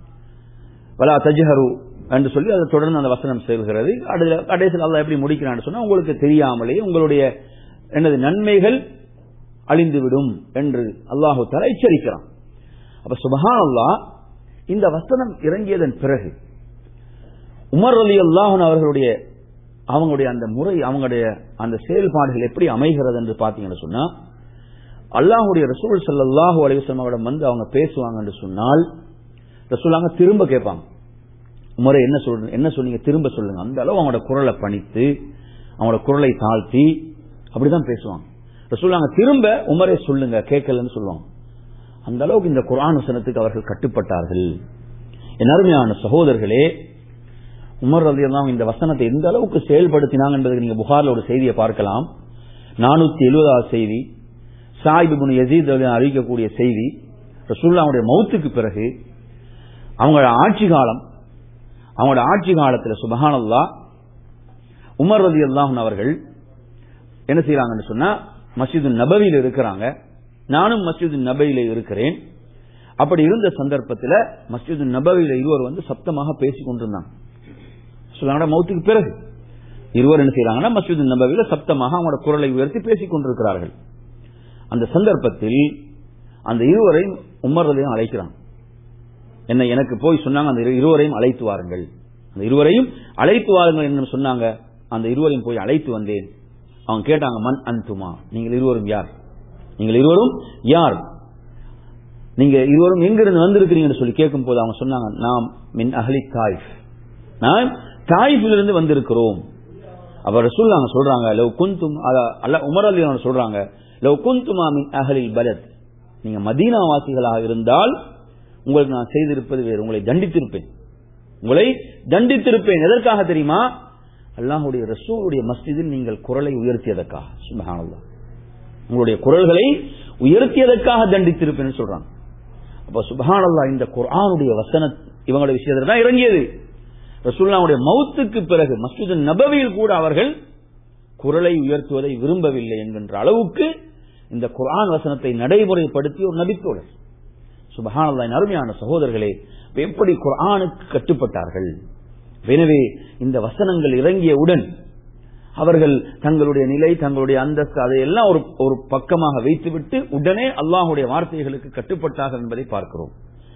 வலா தஜ்ஹரு என்று சொல்லி அதை தொடர்ந்து அந்த வசனம் செல்கிறது கடைசியில் அல்லா எப்படி முடிக்கிறான்னு சொன்னா உங்களுக்கு தெரியாமலே உங்களுடைய எனது நன்மைகள் அழிந்துவிடும் என்று அல்லாஹு தலா எச்சரிக்கிறான் அப்ப சுபஹான் அல்லா இந்த வசனம் இறங்கியதன் பிறகு உமர் அலி அல்லாஹன் அவர்களுடைய அவங்களுடைய அந்த முறை அவங்களுடைய அந்த செயல்பாடுகள் எப்படி அமைகிறது என்று பாத்தீங்கன்னு சொன்னா அல்லாஹுடைய ரசூல் ஸல்லல்லாஹு அலைஹி வஸல்லம் அவரிடம் வந்து அவங்க பேசுவாங்கன்னு சொன்னால் ரசூலாங்க திரும்ப கேட்பாங்க உமரை என்ன சொல்ற என்ன சொன்னீங்க திரும்ப சொல்லுங்க அந்த அளவு அவங்களோட குரலை பணித்து அவங்களோட குரலை தாழ்த்தி அப்படிதான் பேசுவாங்க ரசூலாங்க திரும்ப உமரே சொல்லுங்க கேட்கலன்னு சொல்லுவாங்க அந்த அளவுக்கு இந்த குர்ஆன் வசனத்துக்கு அவர்கள் கட்டுப்பட்டார்கள் என் அருமையான சகோதரர்களே உமர் ரலியல்லாஹு இந்த வசனத்தை எந்த அளவுக்கு செயல்படுத்தினாங்க என்பதற்கு நீங்க புகார்ல ஒரு செய்தியை பார்க்கலாம் நானூத்தி எழுபதாவது செய்தி சாயிப் இப்னு யசீத் ரலியல்லாஹு அறிவிக்கக்கூடிய செய்தி ரசூலுல்லாஹுடைய மௌத்துக்கு பிறகு அவங்களோட ஆட்சி காலம் அவங்களோட ஆட்சி காலத்தில் சுபஹானல்லா உமர் ரதி அவர்கள் என்ன செய்யறாங்கன்னு சொன்னா மஸ்ஜிது நபவியில் இருக்கிறாங்க நானும் மஸ்ஜிது நபவியில இருக்கிறேன் அப்படி இருந்த சந்தர்ப்பத்தில் மஸ்ஜிது நபவியில இருவர் வந்து சப்தமாக பேசிக் கொண்டிருந்தாங்க சொல்லுவாங்க மௌத்துக்கு பிறகு இருவர் என்ன செய்யறாங்கன்னா மஸ்ஜிது நபவியில சப்தமாக அவங்களோட குரலை உயர்த்தி பேசிக் கொண்டிருக்கிறார்கள் அந்த சந்தர்ப்பத்தில் அந்த இருவரையும் உமர் ரலியும் அழைக்கிறாங்க என்ன எனக்கு போய் சொன்னாங்க அந்த இரு- இருவரையும் அழைத்து வாருங்கள் அந்த இருவரையும் அழைத்து வாருங்கள் என்று சொன்னாங்க அந்த இருவரையும் போய் அழைத்து வந்தேன் அவங்க கேட்டாங்க மன் அன்துமா நீங்கள் இருவரும் யார் நீங்கள் இருவரும் யார் நீங்க இருவரும் எங்கிருந்து வந்திருக்கிறீங்கன்னு சொல்லி கேட்கும் போது அவங்க சொன்னாங்க நாம் மின் அஹ்லி தாயிஃப் நாம் தாயிஃபிலிருந்து வந்திருக்கிறோம் அப்ப ரசூலுல்லாஹ் சொல்றாங்க லவ் குந்தும் அத- அல்ல உமர் அலி அவங்க சொல்றாங்க லவ் குந்துமா மின் அஹ்லில் பலத் நீங்க மதீனா வாசிகளாக இருந்தால் உங்களுக்கு நான் செய்திருப்பது வேறு உங்களை தண்டித்திருப்பேன் உங்களை தண்டித்திருப்பேன் எதற்காக தெரியுமா அல்லாஹ்வுடைய ரசூலுடைய மஸ்ஜிதில் நீங்கள் குரலை உயர்த்தியதற்காக சுபஹானல்லாஹ் உங்களுடைய குரல்களை உயர்த்தியதற்காக தண்டித்திருப்பேன் சொல்றாங்க அப்ப சுபஹானல்லாஹ் இந்த குர்ஆனுடைய வசன இவங்களுடைய விஷயத்துல தான் இறங்கியது ரசூலுல்லாஹ்வுடைய மௌத்துக்கு பிறகு மஸ்ஜித் நபவியில் கூட அவர்கள் குரலை உயர்த்துவதை விரும்பவில்லை என்கின்ற அளவுக்கு இந்த குர்ஆன் வசனத்தை நடைமுறைப்படுத்திய ஒரு நபித்தோழர் சுபஹானல்லாஹ் அருமையான சகோதரர்களே இப்ப எப்படி குர்ஆனுக்கு கட்டுப்பட்டார்கள் எனவே இந்த வசனங்கள் இறங்கியவுடன் அவர்கள் தங்களுடைய நிலை தங்களுடைய அந்தஸ்து அதையெல்லாம் ஒரு ஒரு பக்கமாக வைத்துவிட்டு உடனே அல்லாஹுடைய வார்த்தைகளுக்கு கட்டுப்பட்டார்கள் என்பதை பார்க்கிறோம்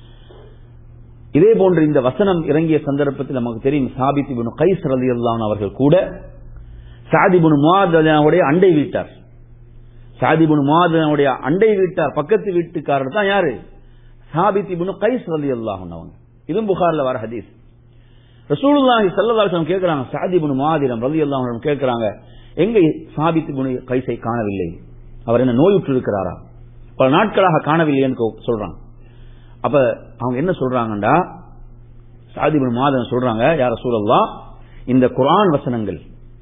இதே போன்று இந்த வசனம் இறங்கிய சந்தர்ப்பத்தில் நமக்கு தெரியும் சாபித் இப்னு கைஸ் ரலியல்லாஹு அவர்கள் கூட சாதிபுன் முவாதனுடைய அண்டை வீட்டார் சாதிபுன் முவாதனுடைய அண்டை வீட்டார் பக்கத்து வீட்டுக்காரர் தான் யாரு சாபித் இப்னு கைஸ் ரலியல்லாஹு அவங்க இதுவும் புகார்ல வர ஹதீஸ் ரசூலுல்லாஹி ஸல்லல்லாஹு அலைஹி வஸல்லம் கேக்குறாங்க சாதி இப்னு முஆதிரம் ரலியல்லாஹு அன்ஹு கேக்குறாங்க எங்க சாபித் இப்னு கைஸை காணவில்லை அவர் என்ன நோயுற்று இருக்கிறாரா பல நாட்களாக காணவில்லைன்னு சொல்றாங்க அப்ப அவங்க என்ன சொல்றாங்கடா சாதி இப்னு முஆதிரம் சொல்றாங்க யார் ரசூலுல்லாஹ் இந்த குர்ஆன் வசனங்கள்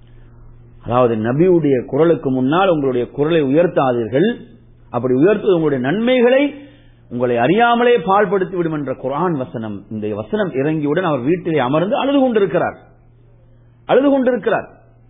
அதாவது நபியுடைய குரலுக்கு முன்னால் உங்களுடைய குரலை உயர்த்தாதீர்கள் அப்படி உயர்த்துவது உங்களுடைய நன்மைகளை உங்களை அறியாமலே பாழ்படுத்தி விடும் என்ற குர்ஆன் வசனம் இந்த வசனம் இறங்கியுடன் அவர் வீட்டிலே அமர்ந்து அழுது கொண்டிருக்கிறார் அழுது கொண்டிருக்கிறார்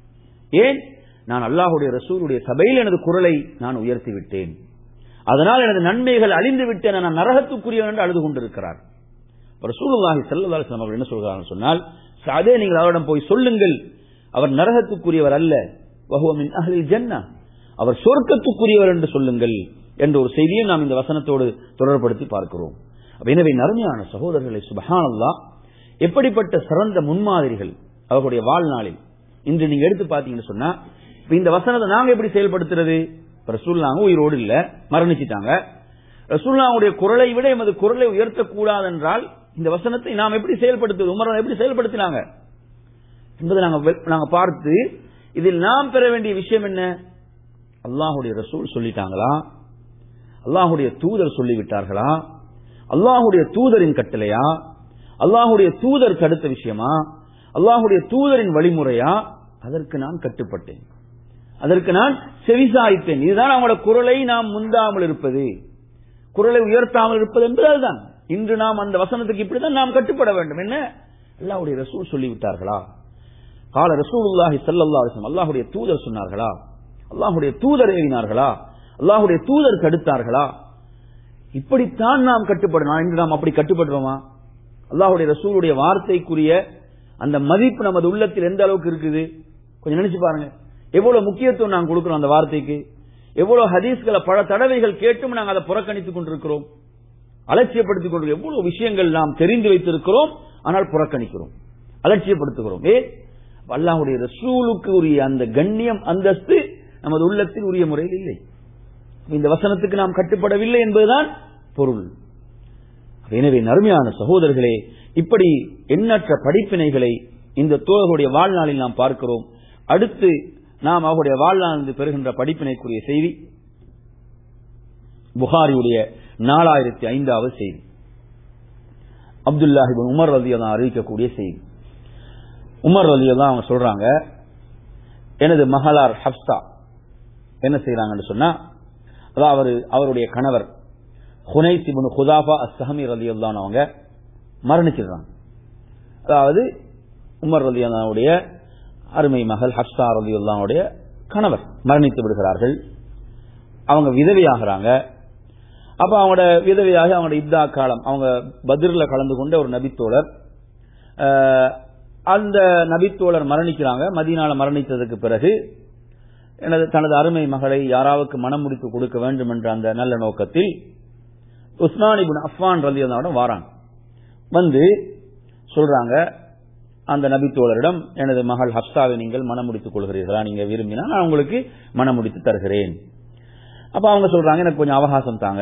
ஏன் நான் அல்லாஹுடைய ரசூலுடைய சபையில் எனது குரலை நான் உயர்த்தி விட்டேன் அதனால் எனது நன்மைகள் அழிந்து விட்டேன் நான் நரகத்துக்குரியவன் என்று அழுது கொண்டிருக்கிறார் ரசூலுல்லாஹி ஸல்லல்லாஹு அலைஹி வஸல்லம் அவர்கள் என்ன சொல்கிறார்கள் சொன்னால் அதே நீங்கள் அவரிடம் போய் சொல்லுங்கள் அவர் நரகத்துக்குரியவர் அல்ல வஹுவ மின் அஹ்லில் ஜன்னah அவர் சொர்க்கத்துக்குரியவர் என்று சொல்லுங்கள் என்ற ஒரு செய்தியை நாம் இந்த வசனத்தோடு தொடர்படுத்தி பார்க்கிறோம் அப்ப எனவே நறுமையான சகோதரர்களை சுபஹானல்லா எப்படிப்பட்ட சிறந்த முன்மாதிரிகள் அவர்களுடைய வாழ்நாளில் இன்று நீங்க எடுத்து பார்த்தீங்கன்னு சொன்னா இப்ப இந்த வசனத்தை நாங்க எப்படி செயல்படுத்துறது இப்ப ரசூல்லாங்க உயிரோடு இல்ல மரணிச்சிட்டாங்க ரசூல்லாவுடைய குரலை விட எமது குரலை உயர்த்தக்கூடாது என்றால் இந்த வசனத்தை நாம் எப்படி செயல்படுத்துவது உமர் எப்படி செயல்படுத்தினாங்க என்பதை நாங்க வெ- நாங்க பார்த்து இதில் நாம் பெற வேண்டிய விஷயம் என்ன அல்லாஹுடைய ரசூல் சொல்லிட்டாங்களா அல்லாஹுடைய தூதர் சொல்லிவிட்டார்களா அல்லாஹுடைய தூதரின் கட்டளையா அல்லாஹுடைய தூதர் தடுத்த விஷயமா அல்லாஹுடைய தூதரின் வழிமுறையா அதற்கு நான் கட்டுப்பட்டேன் அதற்கு நான் செவிசாய்த்தேன் இதுதான் அவங்களோட குரலை நாம் முந்தாமல் இருப்பது குரலை உயர்த்தாமல் இருப்பது என்பது அதுதான் இன்று நாம் அந்த வசனத்துக்கு இப்படிதான் நாம் கட்டுப்பட வேண்டும் என்ன அல்லாஹ்வுடைய ரசூல் சொல்லிவிட்டார்களா கால ரசூலுல்லாஹி ஸல்லல்லாஹு அலைஹி வஸல்லம் அல்லாஹ்வுடைய தூதர் சொன்னார்களா அல்லாஹ்வுடைய தூதர் ஏவினார்களா அல்லாஹ்வுடைய தூதர் தடுத்தார்களா இப்படித்தான் நாம் கட்டுப்படணும் இன்று நாம் அப்படி கட்டுப்படுறோமா அல்லாஹ்வுடைய ரசூலுடைய வார்த்தைக்குரிய அந்த மதிப்பு நமது உள்ளத்தில் எந்த அளவுக்கு இருக்குது கொஞ்சம் நினைச்சு பாருங்க எவ்வளவு முக்கியத்துவம் நாம் கொடுக்கிறோம் அந்த வார்த்தைக்கு எவ்வளவு ஹதீஸ்களை பல தடவைகள் கேட்டும் நாங்கள் அதை புறக்கணித்துக் கொண்டிருக்கிறோம் அலட்சியப்படுத்திக் கொண்டிருக்கிறோம் எவ்வளவு விஷயங்கள் நாம் தெரிந்து வைத்திருக்கிறோம் ஆனால் புறக்கணிக்கிறோம் அலட்சியப்படுத்துகிறோம் ஏ அல்லாஹுடைய ரசூலுக்கு உரிய அந்த கண்ணியம் அந்தஸ்து நமது உள்ளத்தில் உரிய முறையில் இல்லை இந்த வசனத்துக்கு நாம் கட்டுப்படவில்லை என்பதுதான் பொருள் எனவே நறுமையான சகோதரர்களே இப்படி எண்ணற்ற படிப்பினைகளை இந்த தோழர்களுடைய வாழ்நாளில் நாம் பார்க்கிறோம் அடுத்து நாம் அவருடைய வாழ்நாளில் பெறுகின்ற படிப்பினைக்குரிய செய்தி புகாரியுடைய நாலாயிரத்தி ஐந்தாவது செய்தி அப்துல்லாஹிபின் உமர் ரலியதான் அறிவிக்கக்கூடிய செய்தி உமர் ரலியதான் அவங்க சொல்றாங்க எனது மகளார் ஹப்ஸ்தா என்ன செய்யறாங்கன்னு சொன்னா அதாவது அவருடைய கணவர் ஹுனைஸ் இப்னு ஹுதாஃபா அஸ்ஹமி ரலியல்லான் அவங்க மரணிச்சிடுறாங்க அதாவது உமர் ரலியல்லாவுடைய அருமை மகள் ஹப்ஸ்தா ரலியல்லாவுடைய கணவர் மரணித்து விடுகிறார்கள் அவங்க விதவையாகிறாங்க அப்ப அவங்களோட விதவையாக அவங்களோட இத்தா காலம் அவங்க பதிர்ல கலந்து கொண்ட ஒரு நபித்தோழர் அந்த நபித்தோழர் மரணிக்கிறாங்க மதியனால மரணித்ததுக்கு பிறகு எனது தனது அருமை மகளை யாராவுக்கு மனம் முடித்து கொடுக்க வேண்டும் என்ற அந்த நல்ல நோக்கத்தில் உஸ்மான் இபின் அஃபான் ரலி வாராங்க வந்து சொல்றாங்க அந்த நபித்தோழரிடம் எனது மகள் ஹப்சாவை நீங்கள் மனம் முடித்துக் கொள்கிறீர்களா நீங்க விரும்பினா நான் உங்களுக்கு மனம் முடித்து தருகிறேன் அப்ப அவங்க சொல்றாங்க எனக்கு கொஞ்சம் அவகாசம் தாங்க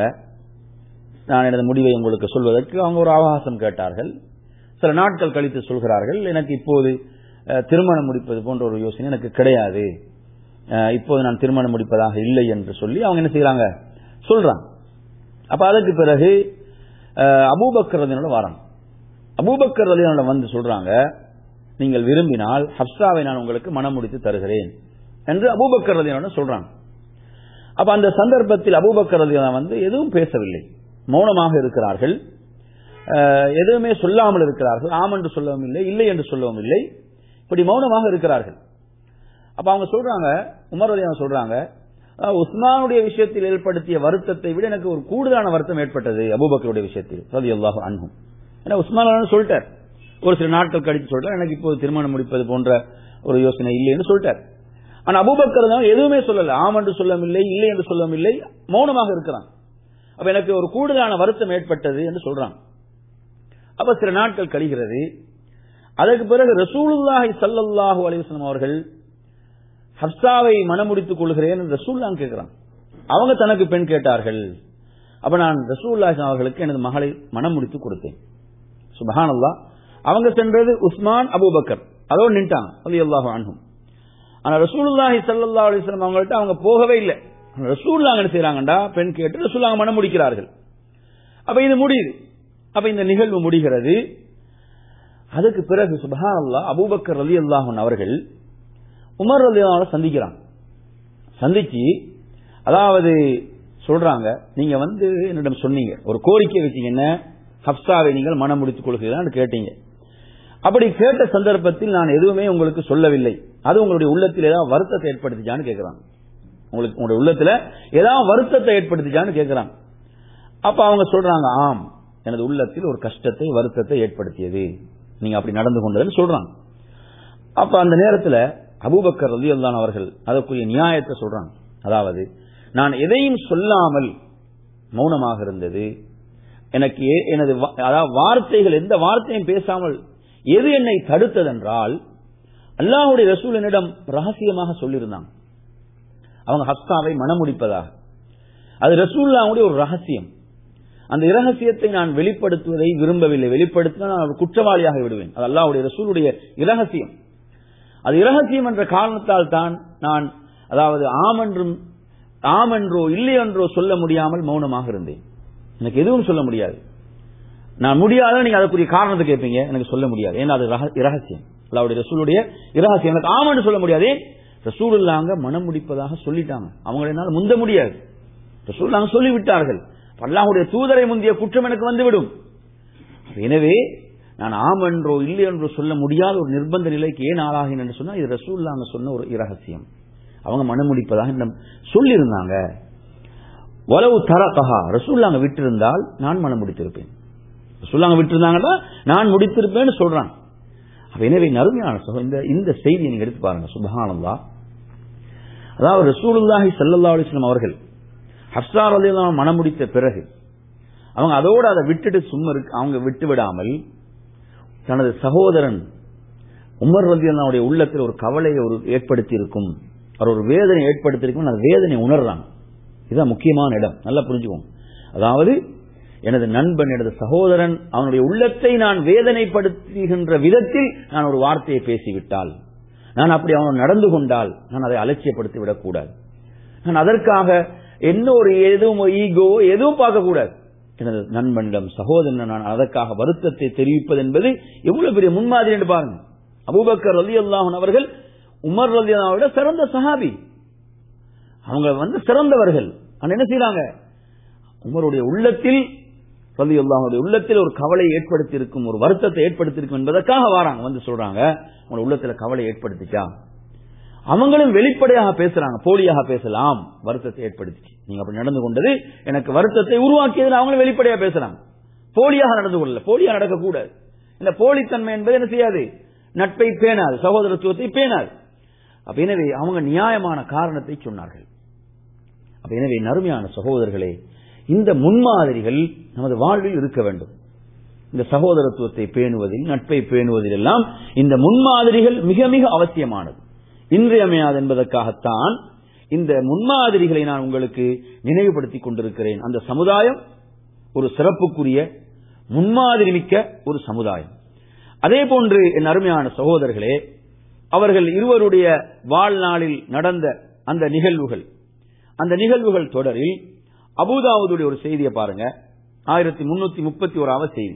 நான் எனது முடிவை உங்களுக்கு சொல்வதற்கு அவங்க ஒரு அவகாசம் கேட்டார்கள் சில நாட்கள் கழித்து சொல்கிறார்கள் எனக்கு இப்போது திருமணம் முடிப்பது போன்ற ஒரு யோசனை எனக்கு கிடையாது இப்போது நான் திருமணம் முடிப்பதாக இல்லை என்று சொல்லி அவங்க என்ன செய்யறாங்க சொல்றாங்க அப்ப அதற்கு பிறகு அபூபக்கர் ரதினோட வராங்க அபூபக்கர் ரதினோட வந்து சொல்றாங்க நீங்கள் விரும்பினால் ஹப்சாவை நான் உங்களுக்கு மனம் முடித்து தருகிறேன் என்று அபூபக்கர் ரதினோட சொல்றாங்க அப்ப அந்த சந்தர்ப்பத்தில் அபூபக்கர் ரதினா வந்து எதுவும் பேசவில்லை மௌனமாக இருக்கிறார்கள் எதுவுமே சொல்லாமல் இருக்கிறார்கள் ஆம் என்று சொல்லவும் இல்லை இல்லை என்று சொல்லவும் இல்லை இப்படி மௌனமாக இருக்கிறார்கள் அப்ப அவங்க சொல்றாங்க உமர் அலி சொல்றாங்க உஸ்மானுடைய விஷயத்தில் ஏற்படுத்திய வருத்தத்தை விட எனக்கு ஒரு கூடுதலான வருத்தம் ஏற்பட்டது அபூபக்கருடைய விஷயத்தில் ரதி அல்லாஹ் அன்ஹும் ஏன்னா உஸ்மான் சொல்லிட்டார் ஒரு சில நாட்கள் கழித்து சொல்லிட்டார் எனக்கு இப்போது திருமணம் முடிப்பது போன்ற ஒரு யோசனை இல்லை என்று சொல்லிட்டார் ஆனா அபூபக்கர் எதுவுமே சொல்லல ஆம் என்று சொல்லவில்லை இல்லை என்று சொல்லவில்லை மௌனமாக இருக்கிறான் அப்ப எனக்கு ஒரு கூடுதலான வருத்தம் ஏற்பட்டது என்று சொல்றான் அப்ப சில நாட்கள் கழிகிறது அதற்கு பிறகு ரசூலுல்லாஹி சல்லல்லாஹு அலிவசனம் அவர்கள் ஹப்சாவை மனமுடித்துக் கொள்கிறேன் ரசூல்லான் கேட்கிறான் அவங்க தனக்கு பெண் கேட்டார்கள் அப்ப நான் ரசூல்லாஹி அவர்களுக்கு எனது மகளை மனம் முடித்து கொடுத்தேன் சுபஹானல்லா அவங்க சென்றது உஸ்மான் அபூபக்கர் அதோடு நின்ட்டாங்க அலி அல்லாஹு அன்ஹும் ஆனா ரசூலுல்லாஹி சல்லா அலிஸ்லாம் அவங்கள்ட்ட அவங்க போகவே இல்லை ரசூல்லா என்ன செய்யறாங்கடா பெண் கேட்டு ரசூல்லா மனம் முடிக்கிறார்கள் அப்ப இது முடியுது அப்ப இந்த நிகழ்வு முடிகிறது அதுக்கு பிறகு சுபஹான் அல்லா அபூபக்கர் அலி அல்லாஹன் அவர்கள் உமர் அலி சந்திக்கிறாங்க சந்திச்சு அதாவது சொல்றாங்க நீங்க வந்து என்னிடம் சொன்னீங்க ஒரு கோரிக்கை வச்சீங்க என்ன ஹப்சாவை நீங்கள் மனம் முடித்துக் கொள்கிறீர்கள் கேட்டீங்க அப்படி கேட்ட சந்தர்ப்பத்தில் நான் எதுவுமே உங்களுக்கு சொல்லவில்லை அது உங்களுடைய உள்ளத்தில் ஏதாவது வருத்தத்தை ஏற்படுத்திச்சான்னு கேட்கிறாங்க உங்களுக்கு உங்களுடைய உள்ளத்துல ஏதாவது வருத்தத்தை ஏற்படுத்திச்சான்னு கேட்கிறாங்க அப்ப அவங்க சொல்றாங்க ஆம் எனது உள்ளத்தில் ஒரு கஷ்டத்தை வருத்தத்தை ஏற்படுத்தியது நீங்க அப்படி நடந்து கொண்டதுன்னு சொல்றாங்க அப்ப அந்த நேரத்தில் அபூபக்கர் ரதி அல்லான் அவர்கள் அதற்குரிய நியாயத்தை சொல்றாங்க அதாவது நான் எதையும் சொல்லாமல் மௌனமாக இருந்தது எனக்கு எனது அதாவது வார்த்தைகள் எந்த வார்த்தையும் பேசாமல் எது என்னை தடுத்ததென்றால் அல்லாஹுடைய ரசூல் என்னிடம் ரகசியமாக சொல்லியிருந்தாங்க அவங்க ஹஸ்தாவை மனமுடிப்பதாக அது ரசூல்லாவுடைய ஒரு ரகசியம் அந்த இரகசியத்தை நான் வெளிப்படுத்துவதை விரும்பவில்லை வெளிப்படுத்தினால் நான் ஒரு குற்றவாளியாக விடுவேன் அது அல்லாவுடைய ரசூலுடைய இரகசியம் அது இரகசியம் என்ற காரணத்தால் தான் நான் அதாவது ஆம் என்றும் ஆம் என்றோ இல்லை என்றோ சொல்ல முடியாமல் மௌனமாக இருந்தேன் எனக்கு எதுவும் சொல்ல முடியாது நான் முடியாத நீங்க அதற்குரிய காரணத்தை கேட்பீங்க எனக்கு சொல்ல முடியாது ஏன்னா அது இரகசியம் அல்லாவுடைய ரசூலுடைய இரகசியம் எனக்கு ஆம் என்று சொல்ல முடியாது ரசூல் இல்லாங்க மனம் முடிப்பதாக சொல்லிட்டாங்க அவங்களால முந்த முடியாது ரசூல் நாங்க சொல்லிவிட்டார்கள் அல்லாஹுடைய தூதரை முந்திய குற்றம் எனக்கு வந்துவிடும் எனவே நான் ஆம் என்றோ இல்லை என்றோ சொல்ல முடியாத ஒரு நிர்பந்த நிலைக்கு ஏன் ஆளாகினேன் என்று சொன்னா இது ரசூல்லாங்க சொன்ன ஒரு இரகசியம் அவங்க மனம் முடிப்பதாக என்னிடம் சொல்லியிருந்தாங்க உளவு தரகஹா ரசூல்லாங்க விட்டிருந்தால் நான் மனம் முடித்திருப்பேன் ரசூல்லாங்க விட்டிருந்தாங்கன்னா நான் முடித்திருப்பேன்னு சொல்றான் அப்ப எனவே நறுமையான சகோ இந்த இந்த செய்தியை நீங்க எடுத்து பாருங்க சுபஹானல்லா அதாவது ரசூலுல்லாஹி சல்லா அலிஸ்லாம் அவர்கள் ஹப்சார் அலி மனம் முடித்த பிறகு அவங்க அதோடு அதை விட்டுட்டு சும்மா இருக்கு அவங்க விட்டு விடாமல் தனது சகோதரன் உமர் ரலியல்லாவுடைய உள்ளத்தில் ஒரு கவலையை ஒரு ஏற்படுத்தி இருக்கும் அவர் ஒரு வேதனை ஏற்படுத்தி இருக்கும் அந்த வேதனை உணர்றாங்க இதுதான் முக்கியமான இடம் நல்லா புரிஞ்சுக்கோங்க அதாவது எனது நண்பன் எனது சகோதரன் அவனுடைய உள்ளத்தை நான் வேதனைப்படுத்துகின்ற விதத்தில் நான் ஒரு வார்த்தையை பேசிவிட்டால் நான் அப்படி அவன் நடந்து கொண்டால் நான் அதை அலட்சியப்படுத்தி விடக்கூடாது நான் அதற்காக என்ன ஒரு எதுவும் ஈகோ எதுவும் பார்க்கக்கூடாது எனது நண்பனிடம் சகோதரன் நான் அதற்காக வருத்தத்தை தெரிவிப்பது என்பது எவ்வளவு பெரிய முன்மாதிரி என்று பாருங்க அபூபக்கர் ரலி அல்லாஹன் அவர்கள் உமர் ரலி விட சிறந்த சஹாபி அவங்க வந்து சிறந்தவர்கள் ஆனா என்ன செய்யறாங்க உமருடைய உள்ளத்தில் ரலி அல்லாஹனுடைய உள்ளத்தில் ஒரு கவலை ஏற்படுத்தி இருக்கும் ஒரு வருத்தத்தை ஏற்படுத்தி இருக்கும் என்பதற்காக வராங்க வந்து சொல்றாங்க உங்களோட உள்ளத்துல கவலை ஏற்படுத்திச்சா அவங்களும் வெளிப்படையாக பேசுறாங்க போலியாக பேசலாம் வருத்தத்தை ஏற்படுத்திச்சு நீங்க அப்படி நடந்து கொண்டது எனக்கு வருத்தத்தை உருவாக்கியதில் அவங்களும் வெளிப்படையா பேசுறாங்க போலியாக நடந்து கொள்ளல போலியா நடக்கக்கூடாது இந்த போலித்தன்மை என்பது என்ன செய்யாது நட்பை பேணாது சகோதரத்துவத்தை பேணாது அப்ப எனவே அவங்க நியாயமான காரணத்தை சொன்னார்கள் அப்ப எனவே நறுமையான சகோதரர்களே இந்த முன்மாதிரிகள் நமது வாழ்வில் இருக்க வேண்டும் இந்த சகோதரத்துவத்தை பேணுவதில் நட்பை பேணுவதில் எல்லாம் இந்த முன்மாதிரிகள் மிக மிக அவசியமானது இன்றியமையாது என்பதற்காகத்தான் இந்த முன்மாதிரிகளை நான் உங்களுக்கு நினைவுபடுத்திக் கொண்டிருக்கிறேன் அந்த சமுதாயம் ஒரு சிறப்புக்குரிய முன்மாதிரி மிக்க ஒரு சமுதாயம் அதே போன்று என் அருமையான சகோதரர்களே அவர்கள் இருவருடைய வாழ்நாளில் நடந்த அந்த நிகழ்வுகள் அந்த நிகழ்வுகள் தொடரில் அபுதாவுடைய ஒரு செய்தியை பாருங்க ஆயிரத்தி முன்னூத்தி முப்பத்தி ஓராவது செய்தி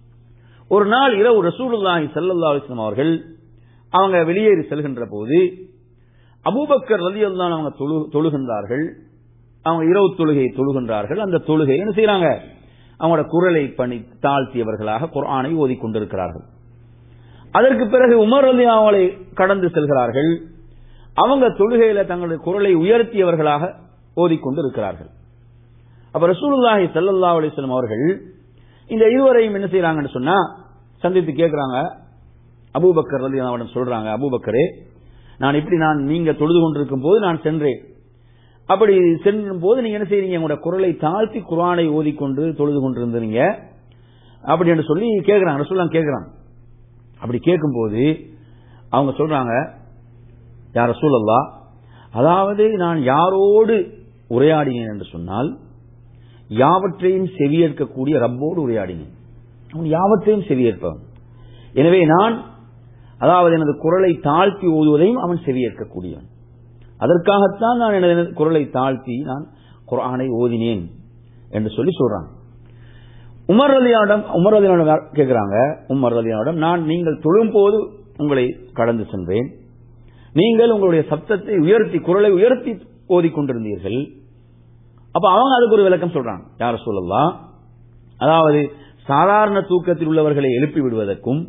ஒரு நாள் இரவு ரசூலுல்லாஹி சல்லா அலிஸ்லாம் அவர்கள் அவங்க வெளியேறி செல்கின்ற போது அபூபக்கர் ரதி அவங்க தொழுகின்றார்கள் அவங்க இரவு தொழுகையை தொழுகின்றார்கள் அந்த தொழுகை என்ன செய்யறாங்க அவங்களோட குரலை பணி தாழ்த்தியவர்களாக குரானை ஓதிக்கொண்டிருக்கிறார்கள் அதற்கு பிறகு உமர் அலி அவங்களை கடந்து செல்கிறார்கள் அவங்க தொழுகையில தங்களுடைய குரலை உயர்த்தியவர்களாக ஓதிக்கொண்டிருக்கிறார்கள் அப்ப ரசூலுல்லாஹி சல்லா அலிஸ்லாம் அவர்கள் இந்த இருவரையும் என்ன செய்யறாங்கன்னு சொன்னா சந்தித்து கேட்கிறாங்க அபூபக்கர் ரலி அவனிடம் சொல்றாங்க அபூபக்கரே நான் இப்படி நான் நீங்க தொழுது கொண்டிருக்கும் போது நான் சென்றேன் அப்படி சென்றும் போது நீங்க என்ன செய்றீங்க உங்களோட குரலை தாழ்த்தி குரானை ஓதிக்கொண்டு தொழுது கொண்டிருந்தீங்க அப்படி என்று சொல்லி கேட்கிறாங்க ரசூல்லாம் கேட்கிறாங்க அப்படி கேட்கும்போது அவங்க சொல்றாங்க யார சூழல்லா அதாவது நான் யாரோடு உரையாடினேன் என்று சொன்னால் யாவற்றையும் செவியேற்கக்கூடிய ரப்போடு உரையாடினேன் அவன் யாவற்றையும் செவியேற்பவன் எனவே நான் அதாவது எனது குரலை தாழ்த்தி ஓதுவதையும் அவன் செவியேற்கக்கூடியவன் அதற்காகத்தான் நான் எனது குரலை தாழ்த்தி நான் குரானை ஓதினேன் என்று சொல்லி சொல்றான் உமர் அலியாவிடம் உமர் அலியாவிடம் கேட்கிறாங்க உமர் அலியாவிடம் நான் நீங்கள் தொழும் போது உங்களை கடந்து சென்றேன் நீங்கள் உங்களுடைய சப்தத்தை உயர்த்தி குரலை உயர்த்தி ஓதிக்கொண்டிருந்தீர்கள் அப்ப அவங்க அதுக்கு ஒரு விளக்கம் சொல்றாங்க யார சொல்லலாம் அதாவது சாதாரண தூக்கத்தில் உள்ளவர்களை எழுப்பி விடுவதற்கும்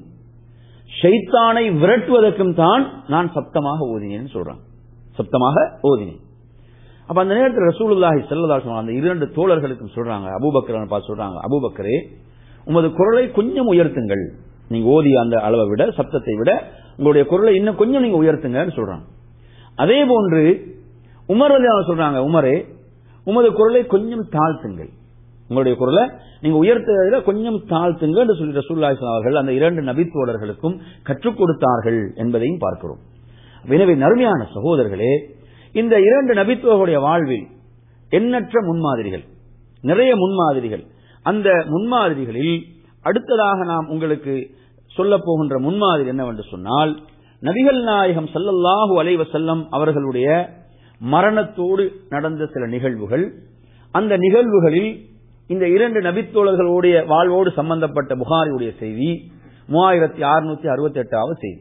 ஷைத்தானை விரட்டுவதற்கும் தான் நான் சப்தமாக ஓதினேன் சொல்றான் சப்தமாக ஓதினேன் அப்ப அந்த நேரத்தில் ரசூலுல்லாஹி செல்லதா அந்த இரண்டு தோழர்களுக்கும் சொல்றாங்க அபூபக்கர் பார்த்து சொல்றாங்க அபூபக்கரே உமது குரலை கொஞ்சம் உயர்த்துங்கள் நீங்க ஓதிய அந்த அளவை விட சப்தத்தை விட உங்களுடைய குரலை இன்னும் கொஞ்சம் நீங்க உயர்த்துங்கன்னு சொல்றாங்க அதே போன்று உமர் அலி சொல்றாங்க உமரே உமது குரலை கொஞ்சம் தாழ்த்துங்கள் உங்களுடைய குரலை நீங்க உயர்த்துவதில் கொஞ்சம் தாழ்த்துங்க என்று சொல்லி ரசூல்லாய் அவர்கள் அந்த இரண்டு நபித்தோழர்களுக்கும் கற்றுக் கொடுத்தார்கள் என்பதையும் பார்க்கிறோம் எனவே நறுமையான சகோதரர்களே இந்த இரண்டு நபித்துவர்களுடைய வாழ்வில் எண்ணற்ற முன்மாதிரிகள் நிறைய முன்மாதிரிகள் அந்த முன்மாதிரிகளில் அடுத்ததாக நாம் உங்களுக்கு சொல்ல போகின்ற முன்மாதிரி என்னவென்று சொன்னால் நபிகள் நாயகம் சல்லல்லாஹு அலைவசல்லம் அவர்களுடைய மரணத்தோடு நடந்த சில நிகழ்வுகள் அந்த நிகழ்வுகளில் இந்த இரண்டு நபித்தோழர்களுடைய வாழ்வோடு சம்பந்தப்பட்ட புகாரியுடைய செய்தி மூவாயிரத்தி அறுநூத்தி அறுபத்தி எட்டாவது செய்தி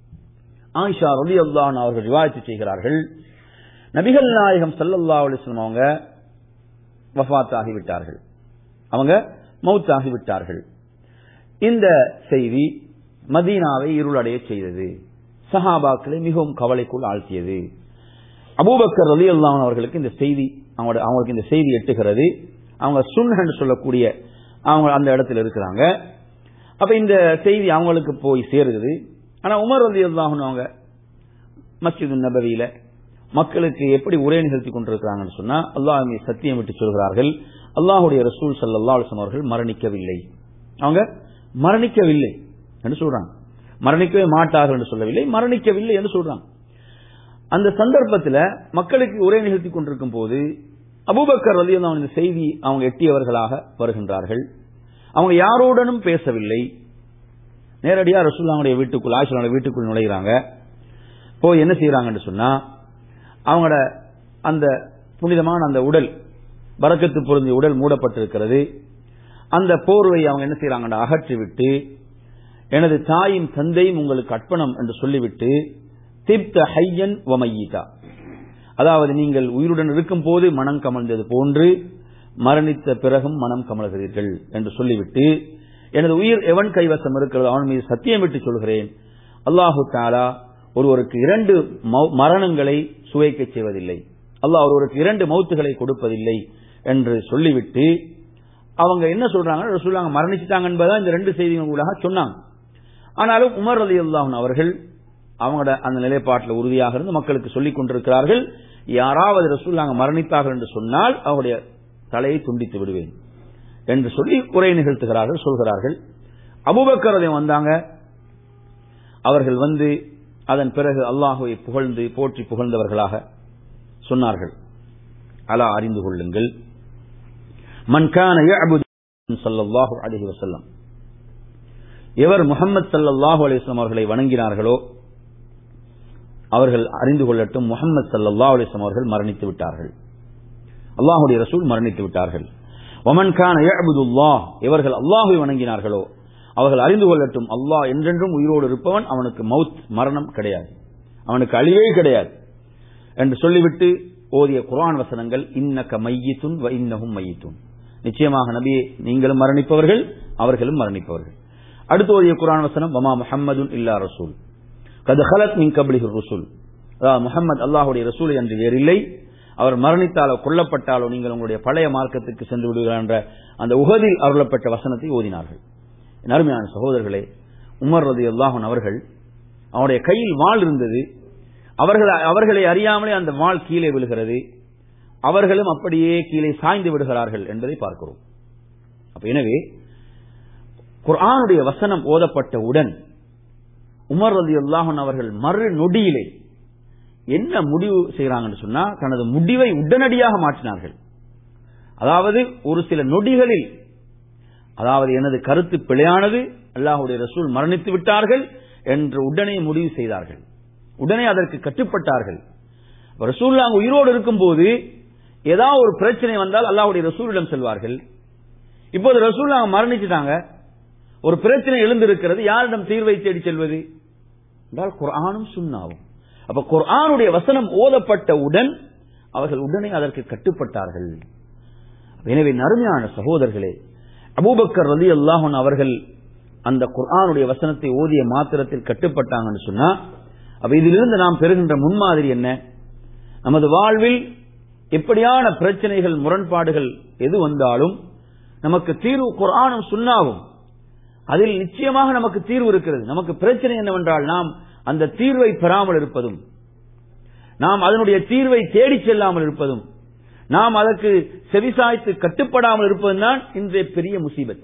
ஆயிஷா ரலி அல்லான் அவர்கள் விவாதித்து செய்கிறார்கள் நபிகள் நாயகம் சல்லல்லா அலிஸ்லாம் அவங்க வஃத் ஆகிவிட்டார்கள் அவங்க மவுத் ஆகிவிட்டார்கள் இந்த செய்தி மதீனாவை இருளடைய செய்தது சஹாபாக்களை மிகவும் கவலைக்குள் ஆழ்த்தியது அபூபக்கர் ரலி அல்லான் அவர்களுக்கு இந்த செய்தி அவங்களோட அவங்களுக்கு இந்த செய்தி எட்டுகிறது அவங்க சுன்ஹன் சொல்லக்கூடிய அவங்க அந்த இடத்துல இருக்கிறாங்க அப்ப இந்த செய்தி அவங்களுக்கு போய் சேருது ஆனா உமர் ரலி அல்லாஹன் அவங்க மஸ்ஜிது நபவியில மக்களுக்கு எப்படி உரை நிகழ்த்தி கொண்டிருக்கிறாங்கன்னு சொன்னா அல்லாஹ் சத்தியம் விட்டு சொல்கிறார்கள் அல்லாஹுடைய ரசூல் சல்லா அலுவலம் அவர்கள் மரணிக்கவில்லை அவங்க மரணிக்கவில்லை என்று சொல்றாங்க மரணிக்கவே மாட்டார்கள் என்று சொல்லவில்லை மரணிக்கவில்லை என்று சொல்றாங்க அந்த சந்தர்ப்பத்தில் மக்களுக்கு உரை நிகழ்த்தி கொண்டிருக்கும் போது அபூபக்கர் ரதி இந்த செய்தி அவங்க எட்டியவர்களாக வருகின்றார்கள் அவங்க யாரோடனும் பேசவில்லை நேரடியா ரசூல்லாவுடைய வீட்டுக்குள் ஆயிஷாவுடைய வீட்டுக்குள் நுழைகிறாங்க போய் என்ன செய்யறாங்கன்னு சொன்னா அவங்களோட அந்த புனிதமான அந்த உடல் பறக்கத்து பொருந்திய உடல் மூடப்பட்டிருக்கிறது அந்த போர்வை அவங்க என்ன செய்யறாங்க அகற்றிவிட்டு எனது தாயும் தந்தையும் உங்களுக்கு அர்ப்பணம் என்று சொல்லிவிட்டு திப்த ஹையன் வமையீதா அதாவது நீங்கள் உயிருடன் இருக்கும் போது மனம் கமழ்ந்தது போன்று மரணித்த பிறகும் மனம் கமழ்கிறீர்கள் என்று சொல்லிவிட்டு எனது உயிர் எவன் கைவசம் இருக்கிறது அவன் மீது சத்தியம் விட்டு சொல்கிறேன் அல்லாஹு தாலா ஒருவருக்கு இரண்டு மரணங்களை சுவைக்க செய்வதில்லை அல்லாஹ் ஒருவருக்கு இரண்டு மௌத்துகளை கொடுப்பதில்லை என்று சொல்லிவிட்டு அவங்க என்ன சொல்றாங்க சொல்றாங்க மரணிச்சுட்டாங்க என்பதான் இந்த ரெண்டு செய்திகள் ஊடாக சொன்னாங்க ஆனாலும் உமர் அலி அல்லாஹன் அவர்கள் அவங்களோட அந்த நிலைப்பாட்டில் உறுதியாக இருந்து மக்களுக்கு சொல்லிக் கொண்டிருக்கிறார்கள் யாராவது ரசூல்லாங்க மரணித்தார்கள் என்று சொன்னால் அவருடைய தலையை துண்டித்து விடுவேன் என்று சொல்லி குறை நிகழ்த்துகிறார்கள் சொல்கிறார்கள் அபுபக்கர் அதை வந்தாங்க அவர்கள் வந்து அதன் பிறகு அல்லாஹுவை புகழ்ந்து போற்றி புகழ்ந்தவர்களாக சொன்னார்கள் அலா அறிந்து கொள்ளுங்கள் மன்கான சல்லாஹு அலஹி வசல்லம் எவர் முகமது சல்லாஹூ அலிஸ்லாம் அவர்களை வணங்கினார்களோ அவர்கள் அறிந்து கொள்ளட்டும் முகமது சல்லா அலிஸ்லாம் அவர்கள் மரணித்து விட்டார்கள் அல்லாஹுடைய ரசூல் மரணித்து விட்டார்கள் ஒமன் கான் அபுதுல்லா இவர்கள் அல்லாஹுவை வணங்கினார்களோ அவர்கள் அறிந்து கொள்ளட்டும் அல்லாஹ் என்றென்றும் உயிரோடு இருப்பவன் அவனுக்கு மவுத் மரணம் கிடையாது அவனுக்கு அழிவே கிடையாது என்று சொல்லிவிட்டு ஓதிய குரான் வசனங்கள் இன்னக்க மையித்துன் இன்னகும் மையித்துன் நிச்சயமாக நபியே நீங்களும் மரணிப்பவர்கள் அவர்களும் மரணிப்பவர்கள் அடுத்து ஓதிய குரான் வசனம் வமா முஹம்மதுன் இல்லா ரசூல் கது ஹலத் மின் கபிலிஹு ரசூல் அதாவது முகமது அல்லாஹுடைய ரசூலை அன்று வேறில்லை அவர் மரணித்தாலோ கொல்லப்பட்டாலோ நீங்கள் உங்களுடைய பழைய மார்க்கத்துக்கு சென்று விடுகிறார் என்ற அந்த உகதில் அருளப்பட்ட வசனத்தை ஓதினார்கள் அருமையான சகோதரர்களே உமர் ரதி அல்லாஹன் அவர்கள் அவருடைய கையில் வாள் இருந்தது அவர்கள் அவர்களை அறியாமலே அந்த வாள் கீழே விழுகிறது அவர்களும் அப்படியே கீழே சாய்ந்து விடுகிறார்கள் என்பதை பார்க்கிறோம் அப்ப எனவே குர்ஆனுடைய வசனம் ஓதப்பட்டவுடன் உமர் ரதி அல்லாஹன் அவர்கள் மறு நொடியிலே என்ன முடிவு செய்யறாங்கன்னு சொன்னா தனது முடிவை உடனடியாக மாற்றினார்கள் அதாவது ஒரு சில நொடிகளில் அதாவது எனது கருத்து பிழையானது அல்லாஹுடைய ரசூல் மரணித்து விட்டார்கள் என்று உடனே முடிவு செய்தார்கள் உடனே அதற்கு கட்டுப்பட்டார்கள் ரசூல் உயிரோடு இருக்கும் போது ஏதாவது ஒரு பிரச்சனை வந்தால் அல்லாஹுடைய ரசூலிடம் செல்வார்கள் இப்போது ரசூல் மரணிச்சுட்டாங்க ஒரு பிரச்சனை எழுந்திருக்கிறது யாரிடம் தீர்வை தேடி செல்வது என்றால் குரானும் சுண்ணாவும் அப்ப குர்ஆனுடைய வசனம் ஓதப்பட்டவுடன் அவர்கள் உடனே அதற்கு கட்டுப்பட்டார்கள் எனவே நறுமையான சகோதரர்களே அபூபக்கர் ரலி அல்லாஹன் அவர்கள் அந்த குர்ஆனுடைய வசனத்தை ஓதிய மாத்திரத்தில் கட்டுப்பட்டாங்கன்னு சொன்னா அப்ப இதிலிருந்து நாம் பெறுகின்ற முன்மாதிரி என்ன நமது வாழ்வில் எப்படியான பிரச்சனைகள் முரண்பாடுகள் எது வந்தாலும் நமக்கு தீர்வு குர்ஆனும் சுண்ணாவும் அதில் நிச்சயமாக நமக்கு தீர்வு இருக்கிறது நமக்கு பிரச்சனை என்னவென்றால் நாம் அந்த தீர்வை பெறாமல் இருப்பதும் நாம் அதனுடைய தீர்வை தேடிச் செல்லாமல் இருப்பதும் நாம் அதற்கு செவிசாய்த்து கட்டுப்படாமல் இருப்பதும் தான் இன்றைய பெரிய முசீபத்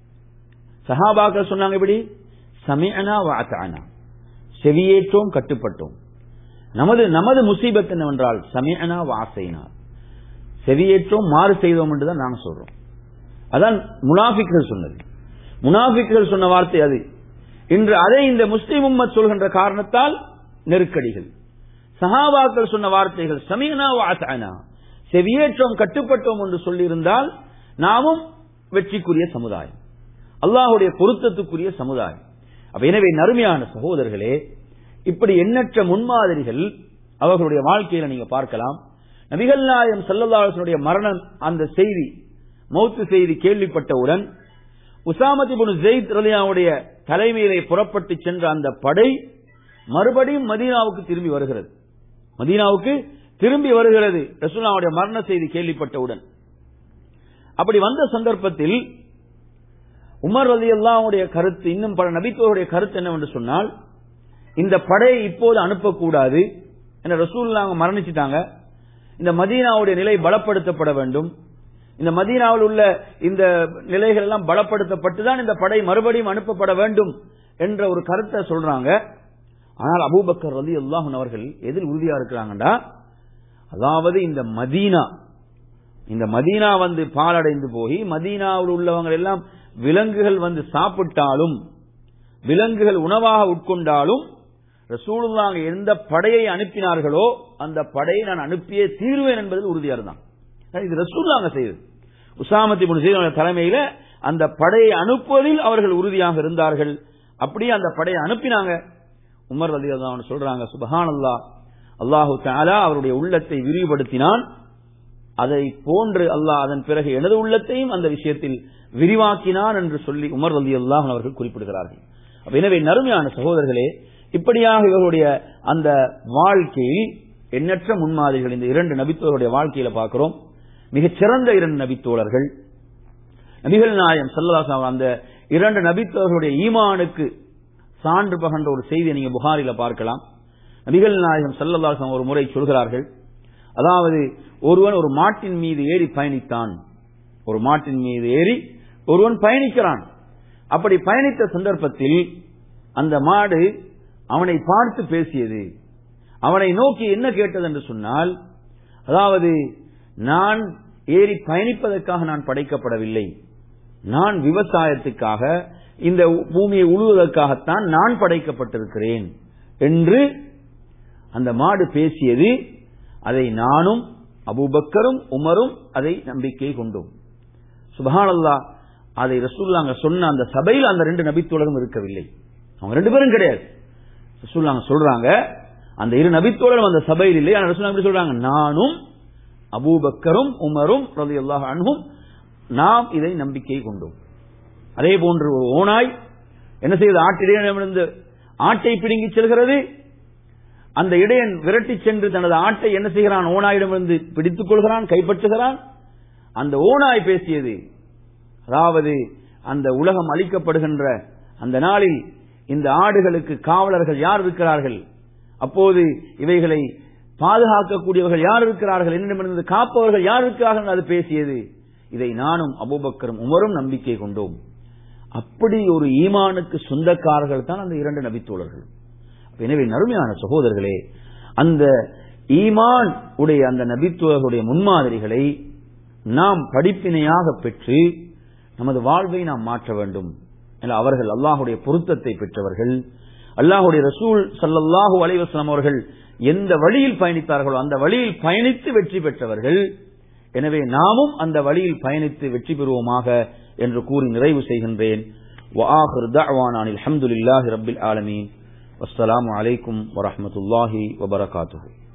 சஹாபாக்கள் சொன்னாங்க இப்படி சமயனா வாத்தானா செவியேற்றோம் கட்டுப்பட்டோம் நமது நமது முசீபத் என்னவென்றால் சமயனா வாசைனா செவியேற்றோம் மாறு செய்தோம் என்றுதான் நாங்க சொல்றோம் அதான் முனாஃபிக்கள் சொன்னது முனாஃபிக்கள் சொன்ன வார்த்தை அது இன்று அதை இந்த முஸ்லிம் உம்மத் சொல்கின்ற காரணத்தால் நெருக்கடிகள் சஹாபாக்கள் சொன்ன வார்த்தைகள் சமீனா வாசானா செவியேற்றோம் கட்டுப்பட்டோம் என்று சொல்லியிருந்தால் நாமும் வெற்றிக்குரிய சமுதாயம் அல்லாஹுடைய பொருத்தத்துக்குரிய சமுதாயம் அப்ப எனவே நறுமையான சகோதரர்களே இப்படி எண்ணற்ற முன்மாதிரிகள் அவர்களுடைய வாழ்க்கையில நீங்க பார்க்கலாம் நபிகள் நாயம் சல்லல்லாஹனுடைய மரணம் அந்த செய்தி மௌத்து செய்தி கேள்விப்பட்டவுடன் உசாமதிபுன் ஜெயித் ரலியாவுடைய தலைமையிலே புறப்பட்டு சென்ற அந்த படை மறுபடியும் மதீனாவுக்கு திரும்பி வருகிறது மதீனாவுக்கு திரும்பி வருகிறது ரசூலாவுடைய மரண செய்தி கேள்விப்பட்டவுடன் அப்படி வந்த சந்தர்ப்பத்தில் உமர் ரதி அல்லாவுடைய கருத்து இன்னும் பல நபித்தோருடைய கருத்து என்னவென்று சொன்னால் இந்த படையை இப்போது அனுப்பக்கூடாது என ரசூல்லாங்க மரணிச்சிட்டாங்க இந்த மதீனாவுடைய நிலை பலப்படுத்தப்பட வேண்டும் இந்த மதீனாவில் உள்ள இந்த நிலைகள் எல்லாம் பலப்படுத்தப்பட்டு தான் இந்த படை மறுபடியும் அனுப்பப்பட வேண்டும் என்ற ஒரு கருத்தை சொல்றாங்க ஆனால் அபூபக்கர் ரலி அல்லாஹன் அவர்கள் எதில் உறுதியா இருக்கிறாங்கடா அதாவது இந்த மதீனா இந்த மதீனா வந்து பாலடைந்து போய் மதீனாவில் உள்ளவங்க எல்லாம் விலங்குகள் வந்து சாப்பிட்டாலும் விலங்குகள் உணவாக உட்கொண்டாலும் ரசூலுல்லாங்க எந்த படையை அனுப்பினார்களோ அந்த படையை நான் அனுப்பியே தீர்வேன் என்பதில் உறுதியா இருந்தான் இது ரசூலுல்லாங்க செய்தது உசாமத்தி செய்த தலைமையில அந்த படையை அனுப்புவதில் அவர்கள் உறுதியாக இருந்தார்கள் அப்படியே அந்த படையை அனுப்பினாங்க உமர் அலி அல்லாஹ் சொல்றாங்க சுபஹான் அல்லா அல்லாஹு தாலா அவருடைய உள்ளத்தை விரிவுபடுத்தினான் அதை போன்று அல்லாஹ் அதன் பிறகு எனது உள்ளத்தையும் அந்த விஷயத்தில் விரிவாக்கினான் என்று சொல்லி உமர் அலி அல்லாஹ் அவர்கள் குறிப்பிடுகிறார்கள் அப்ப எனவே நறுமையான சகோதரர்களே இப்படியாக இவர்களுடைய அந்த வாழ்க்கையில் எண்ணற்ற முன்மாதிரிகள் இந்த இரண்டு நபித்தோருடைய வாழ்க்கையில பார்க்கிறோம் மிகச் சிறந்த இரண்டு நபித்தோழர்கள் நபிகள் நாயம் சல்லாசம் அந்த இரண்டு நபித்தோர்களுடைய ஈமானுக்கு சான்று பகன்ற ஒரு செய்தியை நீங்க புகாரில பார்க்கலாம் நபிகள் நாயகம் சல்லல்லாசம் ஒரு முறை சொல்கிறார்கள் அதாவது ஒருவன் ஒரு மாட்டின் மீது ஏறி பயணித்தான் ஒரு மாட்டின் மீது ஏறி ஒருவன் பயணிக்கிறான் அப்படி பயணித்த சந்தர்ப்பத்தில் அந்த மாடு அவனை பார்த்து பேசியது அவனை நோக்கி என்ன கேட்டது என்று சொன்னால் அதாவது நான் ஏறி பயணிப்பதற்காக நான் படைக்கப்படவில்லை நான் விவசாயத்துக்காக இந்த பூமியை உழுவதற்காகத்தான் நான் படைக்கப்பட்டிருக்கிறேன் என்று அந்த மாடு பேசியது அதை நானும் அபுபக்கரும் உமரும் அதை நம்பிக்கை கொண்டோம் சுபஹானல்லா அதை ரசூல்லாங்க சொன்ன அந்த சபையில் அந்த ரெண்டு நபித்தோழரும் இருக்கவில்லை அவங்க ரெண்டு பேரும் கிடையாது ரசூல்லாங்க சொல்றாங்க அந்த இரு நபித்தோழரும் அந்த சபையில் இல்லை ஆனால் ரசூல்லா எப்படி சொல்றாங்க நானும் அபூபக்கரும் உமரும் ரதி அல்லாஹ் அன்பும் நாம் இதை நம்பிக்கை கொண்டோம் அதே போன்று ஒரு ஓனாய் என்ன செய்வது ஆட்டிடையிடமிருந்து ஆட்டை பிடுங்கி செல்கிறது அந்த இடையன் விரட்டி சென்று தனது ஆட்டை என்ன செய்கிறான் ஓனாயிடமிருந்து பிடித்துக் கொள்கிறான் கைப்பற்றுகிறான் அந்த ஓனாய் பேசியது அதாவது அந்த உலகம் அளிக்கப்படுகின்ற அந்த நாளில் இந்த ஆடுகளுக்கு காவலர்கள் யார் இருக்கிறார்கள் அப்போது இவைகளை பாதுகாக்கக்கூடியவர்கள் யார் இருக்கிறார்கள் என்னிடமிருந்து காப்பவர்கள் யார் இருக்கிறார்கள் அது பேசியது இதை நானும் அபுபக்கரும் உமரும் நம்பிக்கை கொண்டோம் அப்படி ஒரு ஈமானுக்கு சொந்தக்காரர்கள் தான் அந்த இரண்டு நபித்தோழர்கள் எனவே நறுமையான சகோதரர்களே அந்த ஈமான் உடைய அந்த நபித்துவர்களுடைய முன்மாதிரிகளை நாம் படிப்பினையாக பெற்று நமது வாழ்வை நாம் மாற்ற வேண்டும் அவர்கள் அல்லாஹுடைய பொருத்தத்தை பெற்றவர்கள் அல்லாஹுடைய ரசூல் சல்லல்லாஹூ அலைவாஸ்லாம் அவர்கள் எந்த வழியில் பயணித்தார்களோ அந்த வழியில் பயணித்து வெற்றி பெற்றவர்கள் எனவே நாமும் அந்த வழியில் பயணித்து வெற்றி பெறுவோமாக என்று கூறி நிறைவு செய்கின்றேன் அலமதுல்லாஹி ரபில் ஆலமீன் வஸ்ஸலாமு அலைக்கும் வரஹமத்துல்லாஹி வபரகாத்துஹு